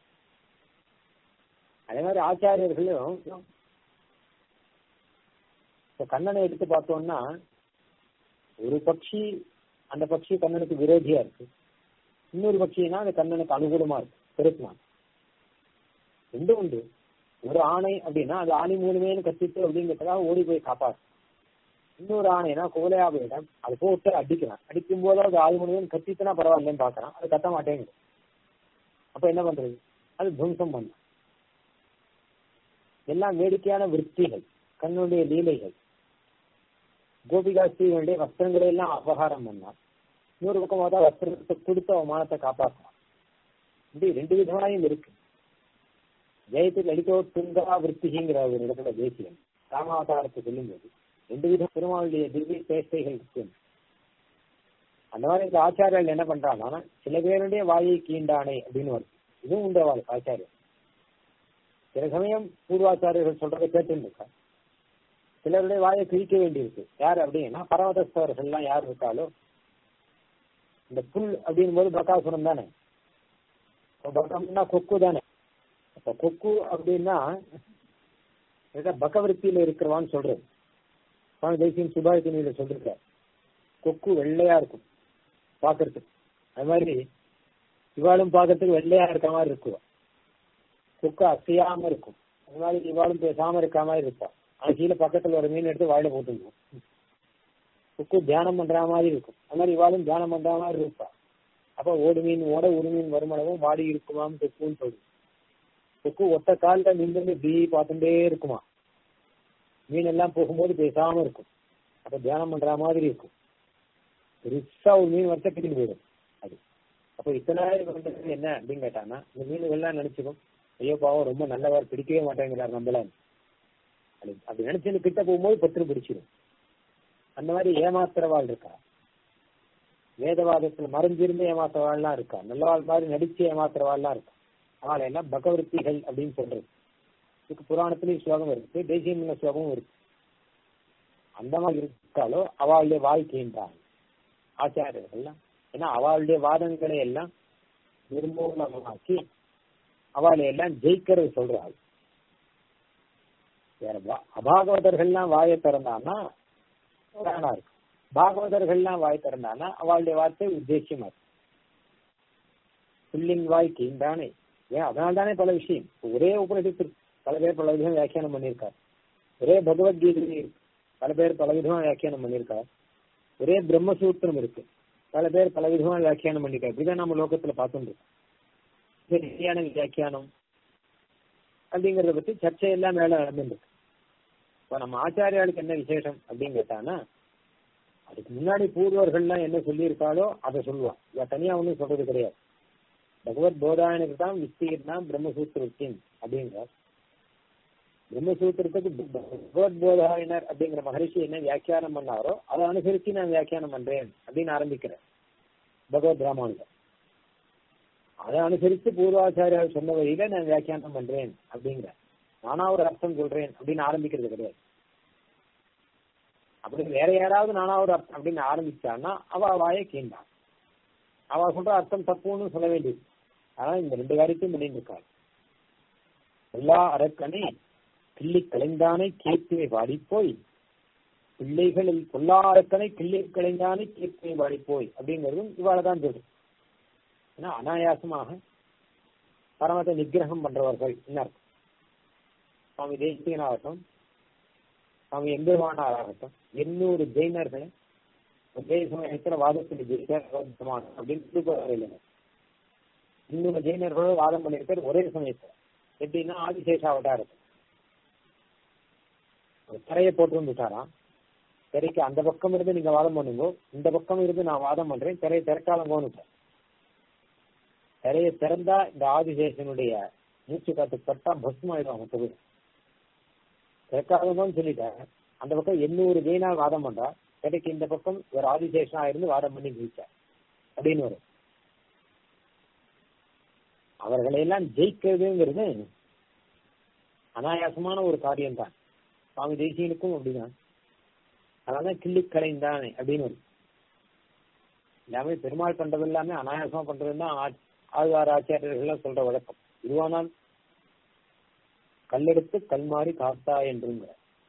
அதே மாதிரி ஆச்சாரியர்களும் இப்ப கண்ணனை எடுத்து பார்த்தோம்னா ஒரு பட்சி அந்த பட்சி கண்ணனுக்கு விரோதியா இருக்கு இன்னொரு பட்சினா அது கண்ணனுக்கு அனுகூலமா இருக்கு பெருத்தான் ரெண்டும் உண்டு ஒரு ஆணை அப்படின்னா அது ஆணி மூலமேனு கத்திட்டு அப்படிங்கிறதுக்காக ஓடி போய் காப்பாற்று இன்னொரு ஆணைனா கோலையாபையிடம் அது போட்டு அடிக்கிறான் அடிக்கும் போது அது ஆள் மூலமே கத்திட்டுனா பரவாயில்லன்னு பாக்குறான் அது கத்த மாட்டேங்குது அப்ப என்ன பண்றது அது துவம்சம் பண்ண எல்லாம் வேடிக்கையான விற்பிகள் கண்ணுடைய லீலைகள் கோபிகா ஸ்ரீகளுடைய வஸ்திரங்களை எல்லாம் அபகாரம் பண்ணான் இன்னொரு பக்கம் பார்த்தா வஸ்திரத்தை கொடுத்து அவமானத்தை காப்பாற்றலாம் இப்படி ரெண்டு விதமாயும் இருக்கு ஜெயத்தில் அடிக்கோ துங்கா விற்பிகிங்கிற ஒரு இடத்துல தேசியம் ராமாவதாரத்தை சொல்லும்போது ரெண்டு விதம் பெருமாளுடைய திவ்ய சேஷ்டைகள் இருக்கு அந்த மாதிரி இந்த ஆச்சாரியர்கள் என்ன பண்றாங்கன்னா சில பேருடைய வாயை கீண்டானே அப்படின்னு வருது இதுவும் உண்டு அவளுக்கு ஆச்சாரியர் சில சமயம் பூர்வாச்சாரியர்கள் சொல்றதை கேட்டுருக்கா சிலருடைய வாயை கிழிக்க வேண்டியிருக்கு யார் அப்படின்னா பரவதஸ்தவர்கள் எல்லாம் யார் இருக்காலோ இந்த புல் அப்படின் போது பகாசுரம் தானே பகம்னா கொக்கு தானே அப்ப கொக்கு அப்படின்னா பகவருத்தியில இருக்கிறவான்னு சொல்றது சுவாமி தேசியம் சுபாயத்தினியில சொல்லிருக்கார் கொக்கு வெள்ளையா இருக்கும் பாக்குறதுக்கு அது மாதிரி இவாளும் பாக்குறதுக்கு வெள்ளையா இருக்க மாதிரி இருக்கும் கொக்கு அசையாம இருக்கும் அது மாதிரி இவாளும் பேசாம இருக்க மாதிரி இருப்பா அது கீழே பக்கத்துல ஒரு மீன் எடுத்து வாயில போட்டுருவோம் கொக்கு தியானம் பண்ற மாதிரி இருக்கும் அது மாதிரி இவாளும் தியானம் பண்ற மாதிரி இருப்பா அப்ப ஓடு மீன் ஓட ஒரு மீன் வருமானமும் வாடி இருக்குமாம் கொக்குன்னு சொல்லுது கொக்கு ஒத்த காலில் நின்று இப்படி பார்த்துட்டே இருக்குமா மீன் எல்லாம் போகும்போது பேசாம இருக்கும் அப்ப தியானம் பண்ற மாதிரி இருக்கும் பெருசா ஒரு மீன் வச்ச பிடிக்க போயிடும் அது அப்ப இத்தனை பண்றது என்ன அப்படின்னு கேட்டாங்கன்னா இந்த மீன்கள்லாம் நினைச்சுக்கும் ஐயோ பாவம் ரொம்ப நல்லவர் பிடிக்கவே மாட்டேங்கிறார் நம்மள அப்படி அப்படி நினைச்சு கிட்ட போகும்போது பத்திரம் பிடிச்சிடும் அந்த மாதிரி ஏமாத்துறவாள் இருக்கா வேதவாதத்துல மறைஞ்சிருந்து ஏமாத்துறவாள்லாம் இருக்கா நல்லவாள் மாதிரி நடிச்சு ஏமாத்துறவாள்லாம் இருக்கா அவளை எல்லாம் பகவருத்திகள் அப்படின்னு சொல்றது இதுக்கு புராணத்திலையும் ஸ்லோகம் இருக்கு தேசிய ஸ்லோகமும் இருக்கு அந்த மாதிரி இருக்காலோ அவளுடைய வாழ்க்கைன்றாங்க ஆச்சாரியர்கள்லாம் ஏன்னா அவளுடைய வாதங்களை எல்லாம் நிர்மூலமாக்கி அவளை எல்லாம் ஜெயிக்கிறது சொல்றாள் வேற அபாகவதர்கள்லாம் வாயை திறந்தான்னா இருக்கு பாகவதர்கள்லாம் வாய் திறந்தானா அவளுடைய வார்த்தை உத்தேசியமா இருக்கு புல்லின் வாய் கீண்டானே ஏன் அதனால தானே பல விஷயம் ஒரே உபநிஷத்து பல பேர் பல விதம் வியாக்கியானம் பண்ணியிருக்கார் ஒரே பகவத்கீதை பல பேர் பல விதமா வியாக்கியானம் பண்ணியிருக்கார் ஒரே பிரம்மசூத்திரம் இருக்கு பல பேர் பல விதமா வியாக்கியானம் பண்ணிருக்காரு இப்படிதான் நம்ம லோகத்துல பார்த்துட்டு சரியான வியாக்கியானம் அப்படிங்கறத பத்தி சர்ச்சை எல்லாம் மேல நடந்துருக்கு இப்ப நம்ம ஆச்சாரியாளுக்கு என்ன விசேஷம் அப்படின்னு கேட்டானா அதுக்கு முன்னாடி பூர்வர்கள்லாம் என்ன சொல்லியிருக்காளோ அதை சொல்லுவான் இவ தனியா ஒன்றும் சொல்றது கிடையாது பகவத் போதாயனுக்கு தான் விஸ்தீர்ணம் பிரம்மசூத்திரத்தின் அப்படிங்கிறார் பிரம்மசூத்திரத்துக்கு பகவத் போதாயனர் அப்படிங்கிற மகரிஷி என்ன வியாக்கியானம் பண்ணாரோ அதை அனுசரிச்சு நான் வியாக்கியானம் பண்றேன் அப்படின்னு ஆரம்பிக்கிறேன் பகவத் ராமானுஜர் அதை அனுசரித்து பூர்வாச்சாரியார் சொன்ன வழியில நான் வியாக்கியானம் பண்றேன் அப்படிங்கிற நானா ஒரு அர்த்தம் சொல்றேன் அப்படின்னு ஆரம்பிக்கிறது கிடையாது அப்படி வேற யாராவது நானா ஒரு அர்த்தம் அப்படின்னு ஆரம்பிச்சான்னா அவ வாயை கீண்டான் அவ சொல்ற அர்த்தம் தப்புன்னு சொல்ல வேண்டியது ஆனா இந்த ரெண்டு காரியத்தையும் பண்ணிட்டு இருக்காள் எல்லா அரக்கனை கிள்ளி கலைந்தானை கீர்த்தியை வாடிப்போய் பிள்ளைகளில் கொல்லா அரக்கனை கிள்ளி கலைந்தானை கீர்த்தியை வாடிப்போய் அப்படிங்கிறதும் இவாள தான் சொல்றது ஏன்னா அனாயாசமாக பரமத்தை நிகிரகம் பண்றவர்கள் என்ன அர்த்தம் சுவாமி தேசிகனாகட்டும் சுவாமி எம்பெருமானாராகட்டும் எண்ணூறு ஜெயினர்களை ஒரே சமயத்துல வாதத்தில் ஜெயிச்சார் அப்படின்னு திருப்பதில்லை இன்னொரு ஜெயினர்களும் வாதம் பண்ணியிருக்காரு ஒரே சமயத்துல எப்படின்னா ஆதிசேஷ அவதாரத்தை ஒரு திரையை போட்டு வந்துட்டாராம் திரைக்கு அந்த பக்கம் இருந்து நீங்க வாதம் பண்ணுங்க இந்த பக்கம் இருந்து நான் வாதம் பண்றேன் திரையை திறக்காலங்கோன்னு திரையை திறந்தா இந்த ஆதிசேஷனுடைய மூச்சு காத்து பட்டா பஸ்மம் ஆயிடும் அவங்க தொகுதி திறக்காதங்கன்னு சொல்லிட்டேன் அந்த பக்கம் எண்ணூறு ஜெயினா வாதம் பண்றா திரைக்கு இந்த பக்கம் ஒரு ஆதிசேஷனா இருந்து வாதம் பண்ணி ஜெயிச்சார் அப்படின்னு வரும் அவர்களை எல்லாம் ஜெயிக்கிறதுங்கிறது அனாயாசமான ஒரு காரியம் தான் சுவாமி தேசியனுக்கும் அப்படிதான் அதனாலதான் கிள்ளி கலைந்தானே அப்படின்னு வரும் எல்லாமே பெருமாள் பண்றது எல்லாமே அனாயாசமா பண்றதுன்னா ஆழ்வார் ஆச்சாரியர்கள் சொல்ற வழக்கம் இதுவானால் கல்லெடுத்து கல்மாறி காத்தா என்றுங்க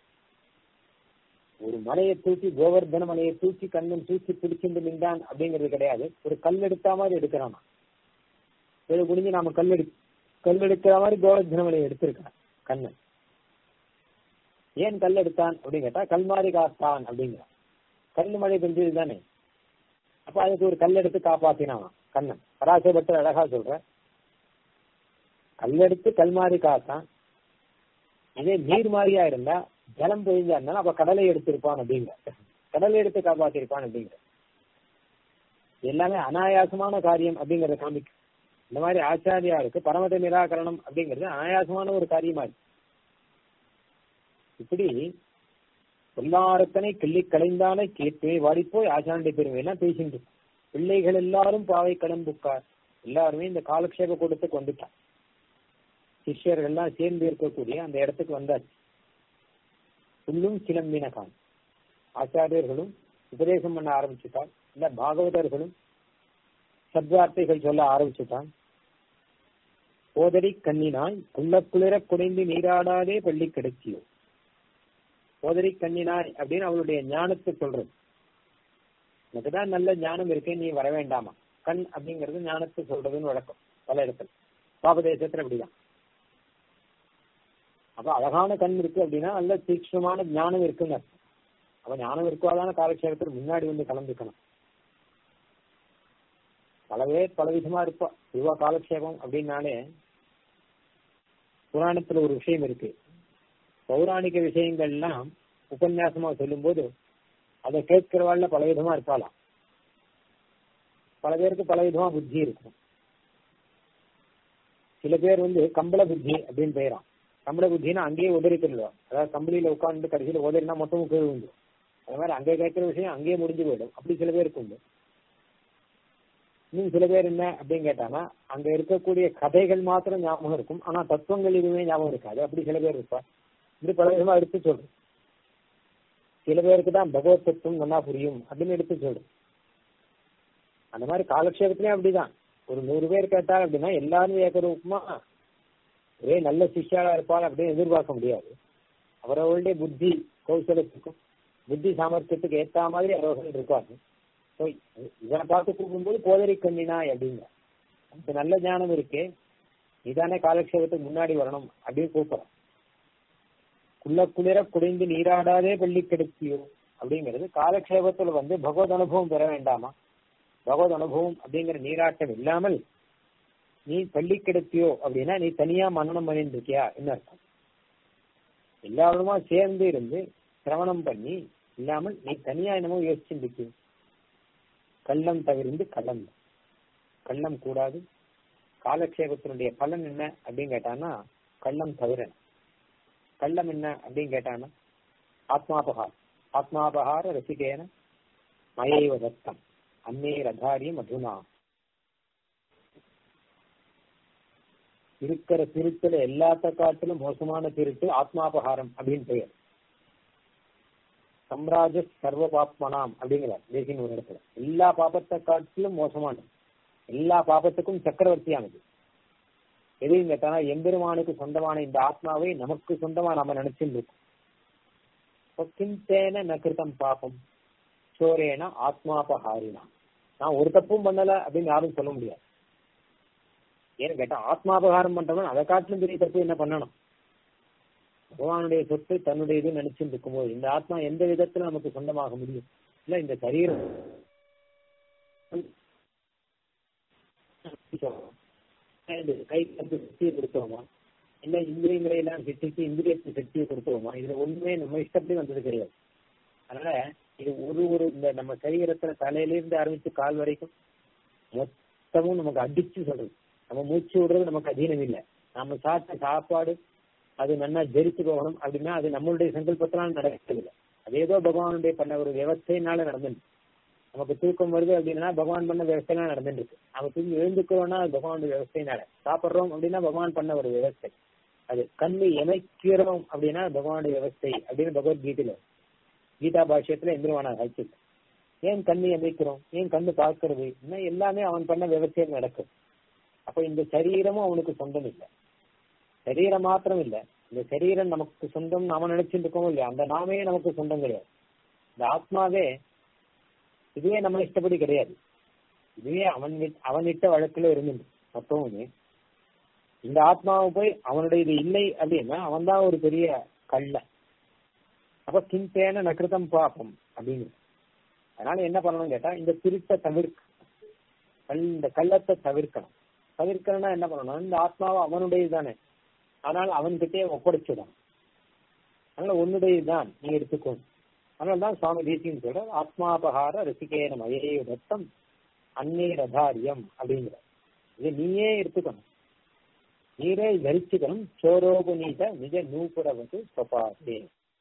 ஒரு மலையை தூக்கி கோவர்தன மலையை தூக்கி கண்ணன் தூக்கி பிடிச்சிட்டு நின்றான் அப்படிங்கிறது கிடையாது ஒரு கல் எடுத்தா மாதிரி எடுக்கிறானா இது குடிஞ்சு நாம கல் எடு கல் எடுக்கிற மாதிரி கோவர்தன மலையை எடுத்திருக்கான் கண்ணன் ஏன் கல் எடுத்தான் அப்படின்னு கேட்டா கல்மாரி காத்தான் அப்படிங்கிறான் கல் மழை பெஞ்சது தானே அப்ப அதுக்கு ஒரு கல் எடுத்து காப்பாத்தினான் கண்ணன் பராசபட்டர் அழகா சொல்ற கல்லெடுத்து கல்மாரி காத்தான் இதே நீர் மாதிரியா இருந்தா ஜலம் பொழிஞ்சா இருந்தாலும் அப்ப கடலை எடுத்திருப்பான் அப்படிங்கிற கடலை எடுத்து காப்பாத்திருப்பான் அப்படிங்கிற எல்லாமே அனாயாசமான காரியம் அப்படிங்கறத காமிக்கும் இந்த மாதிரி ஆச்சாரியாருக்கு பரமத நிராகரணம் அப்படிங்கிறது அனாயாசமான ஒரு காரியமா இருக்கு இப்படி பொல்லாரத்தனை கிள்ளி கலைந்தானை கேட்பே வாடிப்போய் ஆச்சாண்டிய பெருமையெல்லாம் பேசிட்டு பிள்ளைகள் எல்லாரும் பாவை கடன் புக்கார் எல்லாருமே இந்த காலக்ஷேப கூட்டத்துக்கு வந்துட்டான் சிஷ்யர்கள் எல்லாம் சேர்ந்து இருக்கக்கூடிய அந்த இடத்துக்கு வந்தாச்சு புல்லும் சிலம்பினகான் ஆச்சாரியர்களும் உபதேசம் பண்ண ஆரம்பிச்சுட்டான் இல்ல பாகவதர்களும் சத்வார்த்தைகள் சொல்ல ஆரம்பிச்சுட்டான் போதடி கண்ணினாய் குள்ளக்குளிர குடைந்து நீராடாதே பள்ளி கிடைச்சியோ போதரி கண்ணினாய் அப்படின்னு அவளுடைய ஞானத்தை சொல்றது எனக்கு தான் நல்ல ஞானம் இருக்கு நீ வர வேண்டாமா கண் அப்படிங்கிறது ஞானத்தை சொல்றதுன்னு வழக்கம் பல இடத்துல பாபதேசத்துல அப்படிதான் அப்ப அழகான கண் இருக்கு அப்படின்னா நல்ல தீக்ஷ்ணமான ஞானம் இருக்குன்னு அர்த்தம் அப்ப ஞானம் இருக்காதான காலக்ஷேபத்துக்கு முன்னாடி வந்து கலந்துக்கணும் பல பேர் பல விதமா இருப்பா யுவ காலக்ஷேபம் அப்படின்னாலே புராணத்துல ஒரு விஷயம் இருக்கு பௌராணிக விஷயங்கள்லாம் உபன்யாசமா சொல்லும் போது அதை கேட்கிறவாள்ல பல விதமா இருப்பாளாம் பல பேருக்கு பல விதமா புத்தி இருக்கும் சில பேர் வந்து கம்பள புத்தி அப்படின்னு பெயரான் கம்பள புத்தினா அங்கேயே உதறிக்கிறதா அதாவது கம்பளியில உட்கார்ந்து கடைசியில உதறினா மொத்தமும் கீழ் உண்டு அது மாதிரி அங்கே கேட்கிற விஷயம் அங்கேயே முடிஞ்சு போயிடும் அப்படி சில பேருக்கு உண்டு இன்னும் சில பேர் என்ன அப்படின்னு கேட்டாங்கன்னா அங்க இருக்கக்கூடிய கதைகள் மாத்திரம் ஞாபகம் இருக்கும் ஆனா தத்துவங்கள் எதுவுமே ஞாபகம் இருக்காது அப்படி சில பேர் இருப்பா இப்படி பல விதமா எடுத்து சொல்றேன் சில பேருக்கு தான் பகவத் தத்துவம் நல்லா புரியும் அப்படின்னு எடுத்து சொல்றேன் அந்த மாதிரி காலக்ஷேபத்திலயும் அப்படிதான் ஒரு நூறு பேர் கேட்டாங்க அப்படின்னா எல்லாரும் ஏக்கரூபமா ஒரே நல்ல சிஷ்யாளா இருப்பாள் அப்படின்னு எதிர்பார்க்க முடியாது அவரவர்களுடைய புத்தி கௌசலத்துக்கும் புத்தி சாமர்த்தியத்துக்கு ஏத்த மாதிரி அவர்கள் இருப்பாங்க ஸோ இவனை பார்த்து கூப்பிடும்போது போதரி கண்ணினாய் அப்படிங்க நமக்கு நல்ல ஞானம் இருக்கே நீதானே காலக்ஷேபத்துக்கு முன்னாடி வரணும் அப்படின்னு கூப்பிடுறான் குள்ள குளிர குடைந்து நீராடாதே பள்ளி கெடுத்தியோ அப்படிங்கிறது காலக்ஷேபத்துல வந்து பகவத் அனுபவம் பெற வேண்டாமா பகவத் அனுபவம் அப்படிங்கிற நீராட்டம் இல்லாமல் நீ பள்ளி கெடுத்தியோ அப்படின்னா நீ தனியா மன்னனம் பண்ணிட்டு இருக்கியா என்ன அர்த்தம் எல்லாருமா சேர்ந்து இருந்து சிரவணம் பண்ணி இல்லாமல் நீ தனியா என்னமோ யோசிச்சுட்டு இருக்கிய கள்ளம் தவிர்ந்து கள்ளம் கள்ளம் கூடாது காலக்ஷேபத்தினுடைய பலன் என்ன அப்படின்னு கேட்டான்னா கள்ளம் தவிர கள்ளம் என்ன அப்படின்னு கேட்டான்னா ஆத்மாபகார் ஆத்மாபகார ரசிகேன மயைவ தத்தம் அன்னே ரதாரியம் அதுனா இருக்கிற திருட்டுல எல்லாத்த காட்டிலும் மோசமான திருட்டு ஆத்மாபகாரம் அப்படின்னு பெயர் சம்ராஜ சர்வ பாப்மனாம் அப்படிங்கிறார் தேசின் ஒரு இடத்துல எல்லா பாபத்தை காட்டிலும் மோசமானது எல்லா பாபத்துக்கும் சக்கரவர்த்தியானது எதையும் கேட்டானா எம்பெருமானுக்கு சொந்தமான இந்த ஆத்மாவை நமக்கு சொந்தமா நம்ம நினைச்சுட்டு இருக்கோம் கிந்தேன நகிருத்தம் பாபம் சோரேன ஆத்மாபகாரினா நான் ஒரு தப்பும் பண்ணல அப்படின்னு யாரும் சொல்ல முடியாது ஏன்னு கேட்டா ஆத்மாபகாரம் பண்றவன் அதை காட்டிலும் பெரிய தப்பு என்ன பண்ணணும் பகவானுடைய சொத்து தன்னுடைய இது நினைச்சுட்டு இருக்கும்போது இந்த ஆத்மா எந்த விதத்துல நமக்கு சொந்தமாக முடியும் இல்ல இந்த சரீரம் இது கை கருத்து சக்தியை கொடுத்தோமா இல்ல இந்திரியங்களை எல்லாம் சிட்டிக்கு இந்திரியத்துக்கு சக்தியை கொடுத்தோமா இதுல ஒண்ணுமே நம்ம இஷ்டப்படி வந்தது கிடையாது அதனால இது ஒரு ஒரு இந்த நம்ம சரீரத்துல தலையிலிருந்து ஆரம்பிச்சு கால் வரைக்கும் மொத்தமும் நமக்கு அடிச்சு சொல்றது நம்ம மூச்சு விடுறது நமக்கு அதீனம் இல்லை நம்ம சாப்பிட்ட சாப்பாடு அது நல்லா ஜெரிச்சு போகணும் அப்படின்னா அது நம்மளுடைய சங்கல்பத்தினால நடக்கவில்லை அது ஏதோ பகவானுடைய பண்ண ஒரு விவசாயினால நடந்துட்டு நமக்கு தூக்கம் வருது அப்படின்னா பகவான் பண்ண விவசாயம் நடந்துட்டு இருக்கு நம்ம தூங்கி எழுந்துக்கிறோம்னா அது பகவானுடைய விவசாயினால சாப்பிட்றோம் அப்படின்னா பகவான் பண்ண ஒரு விவசாயம் அது கண்ணு இமைக்கிறோம் அப்படின்னா பகவானுடைய விவசாயி அப்படின்னு பகவத்கீதையில கீதா பாஷ்யத்துல எந்திரவான ஆச்சு ஏன் கண்ணு அமைக்கிறோம் ஏன் கண்ணு பார்க்கறது இன்னும் எல்லாமே அவன் பண்ண விவசாயம் நடக்கும் அப்ப இந்த சரீரமும் அவனுக்கு சொந்தம் இல்லை சரீரம் மாத்திரம் இல்ல இந்த சரீரம் நமக்கு சொந்தம் நாம நினைச்சிட்டு இருக்கோம் இல்லையா அந்த நாமே நமக்கு சொந்தம் கிடையாது இந்த ஆத்மாவே இதுவே நம்ம இஷ்டப்படி கிடையாது இதுவே அவன் அவனிட்ட வழக்குல இருந்துட்டு மொத்தமுமே இந்த ஆத்மாவை போய் அவனுடைய இது இல்லை அப்படின்னா அவன் தான் ஒரு பெரிய கள்ள அப்ப கிந்தேன நகிருதம் பாப்பம் அப்படிங்கிறது அதனால என்ன பண்ணணும் கேட்டா இந்த திருத்த தவிர்க்க கல் இந்த கள்ளத்தை தவிர்க்கணும் தவிர்க்கணும்னா என்ன பண்ணணும் இந்த ஆத்மாவை அவனுடைய தானே ஆனால் அவன்கிட்டே ஒப்படைச்சிடும் அதனால உன்னுடையதுதான் நீ எடுத்துக்கோ அதனால தான் சுவாமி தேசியம் சொல்ற ஆத்மாபகார ரசிகேன மயே தத்தம் அன்னே ரதாரியம் அப்படிங்கிற இது நீயே எடுத்துக்கணும் நீரே தரிச்சுக்கணும் சோரோபுனீத நிஜ நூபுரவது சொபாசே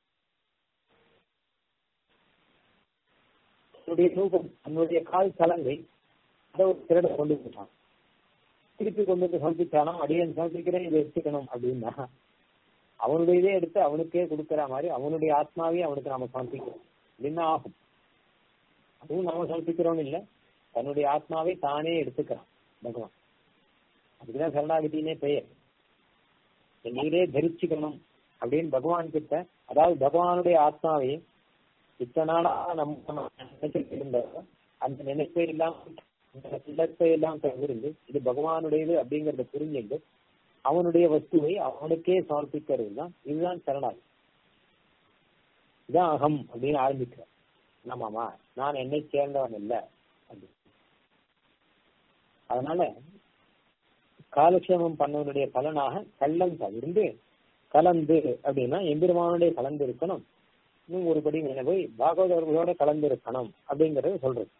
தன்னுடைய நூபம் தன்னுடைய கால் சலங்கை அதை ஒரு திருட கொண்டு போட்டான் திருப்பி கொண்டு வந்து சமர்ப்பிச்சானா அடியன் சமர்ப்பிக்கிறேன் இதை எடுத்துக்கணும் அப்படின்னா அவனுடைய இதே எடுத்து அவனுக்கே கொடுக்கிற மாதிரி அவனுடைய ஆத்மாவே அவனுக்கு நாம சமர்ப்பிக்கிறோம் என்ன ஆகும் அதுவும் நாம சமர்ப்பிக்கிறோம் இல்ல தன்னுடைய ஆத்மாவை தானே எடுத்துக்கிறான் பகவான் அதுக்குதான் சரணாகதினே பெயர் நீரே தரிச்சுக்கணும் அப்படின்னு பகவான் கிட்ட அதாவது பகவானுடைய ஆத்மாவை இத்தனை நாளா நம்ம நினைச்சிட்டு இருந்த அந்த நினைப்பை எல்லாம் இந்த சிலத்தை எல்லாம் தவிர்த்து இது பகவானுடையது அப்படிங்கறத புரிஞ்சுட்டு அவனுடைய வஸ்துவை அவனுக்கே சமர்ப்பிக்கிறது தான் இதுதான் சரணாகி இதான் அகம் அப்படின்னு ஆரம்பிக்கிறேன் ஆமாமா நான் என்னை சேர்ந்தவன் இல்ல அப்படின்னு அதனால காலக்ஷேமம் பண்ணவனுடைய பலனாக கள்ளம் தவிர்ந்து கலந்து அப்படின்னா எம்பெருமானுடைய கலந்து இருக்கணும் இன்னும் ஒருபடி மேல போய் பாகவதர்களோட கலந்து இருக்கணும் அப்படிங்கறது சொல்றது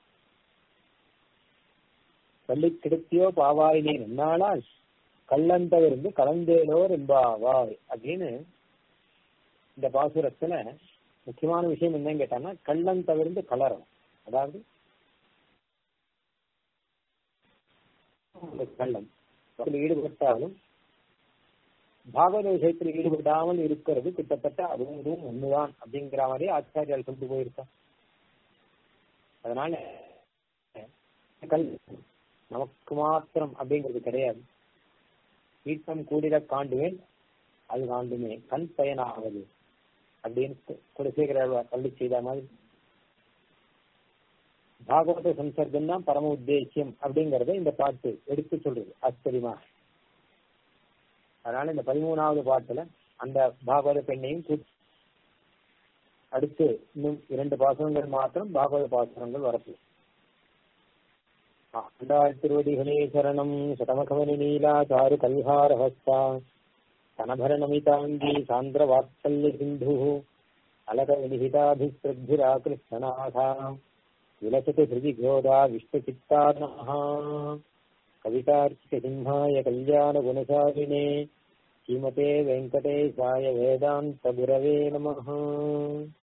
பள்ளி கிடத்தியோ பாவாயினே நன்னாளால் கள்ளந்தவிருந்து கலந்தேனோர் என்பாவாய் அப்படின்னு இந்த பாசுரத்துல முக்கியமான விஷயம் என்னன்னு கேட்டாங்கன்னா கள்ளம் தவிர்ந்து கலரும் அதாவது கள்ளம் ஈடுபட்டாலும் பாகவத விஷயத்தில் ஈடுபடாமல் இருக்கிறது கிட்டத்தட்ட அதுவும் இதுவும் ஒண்ணுதான் அப்படிங்கிற மாதிரி ஆச்சாரியால் கொண்டு போயிருக்கா அதனால கல் நமக்கு மாத்திரம் அப்படிங்கிறது கிடையாது வீட்டம் கூடிட காண்டுவேன் அது காண்டுமே கண் பயனாவது அப்படின்னு குலசேகர பள்ளி செய்த மாதிரி பாகவத சம்சர்க்கம் தான் பரம உத்தேசியம் அப்படிங்கறத இந்த பாட்டு எடுத்து சொல்றது ஆச்சரியமா அதனால இந்த பதிமூணாவது பாட்டுல அந்த பாகவத பெண்ணையும் அடுத்து இன்னும் இரண்டு பாசனங்கள் மாத்திரம் பாகவத பாசனங்கள் வரப்பு ஆண்டாள் திருவடிகளே சரணம் சதமகமணி நீலா சாரு கல்ஹாரஹஸ்தா கனபரணமிதாங்கி சாந்திர வாத்சல்ய சிந்து அலக வினிகிதாபிஸ்ரத்திராகிருஷ்ணநாதா விலசத்து ஹிருதி கோதா விஷ்ணுச்சித்தானः கவிதார்ச்சிக சிம்ஹாய கல்யாண குணசாலினே ஸ்ரீமதே வெங்கடேசாய வேதாந்த குரவே நமः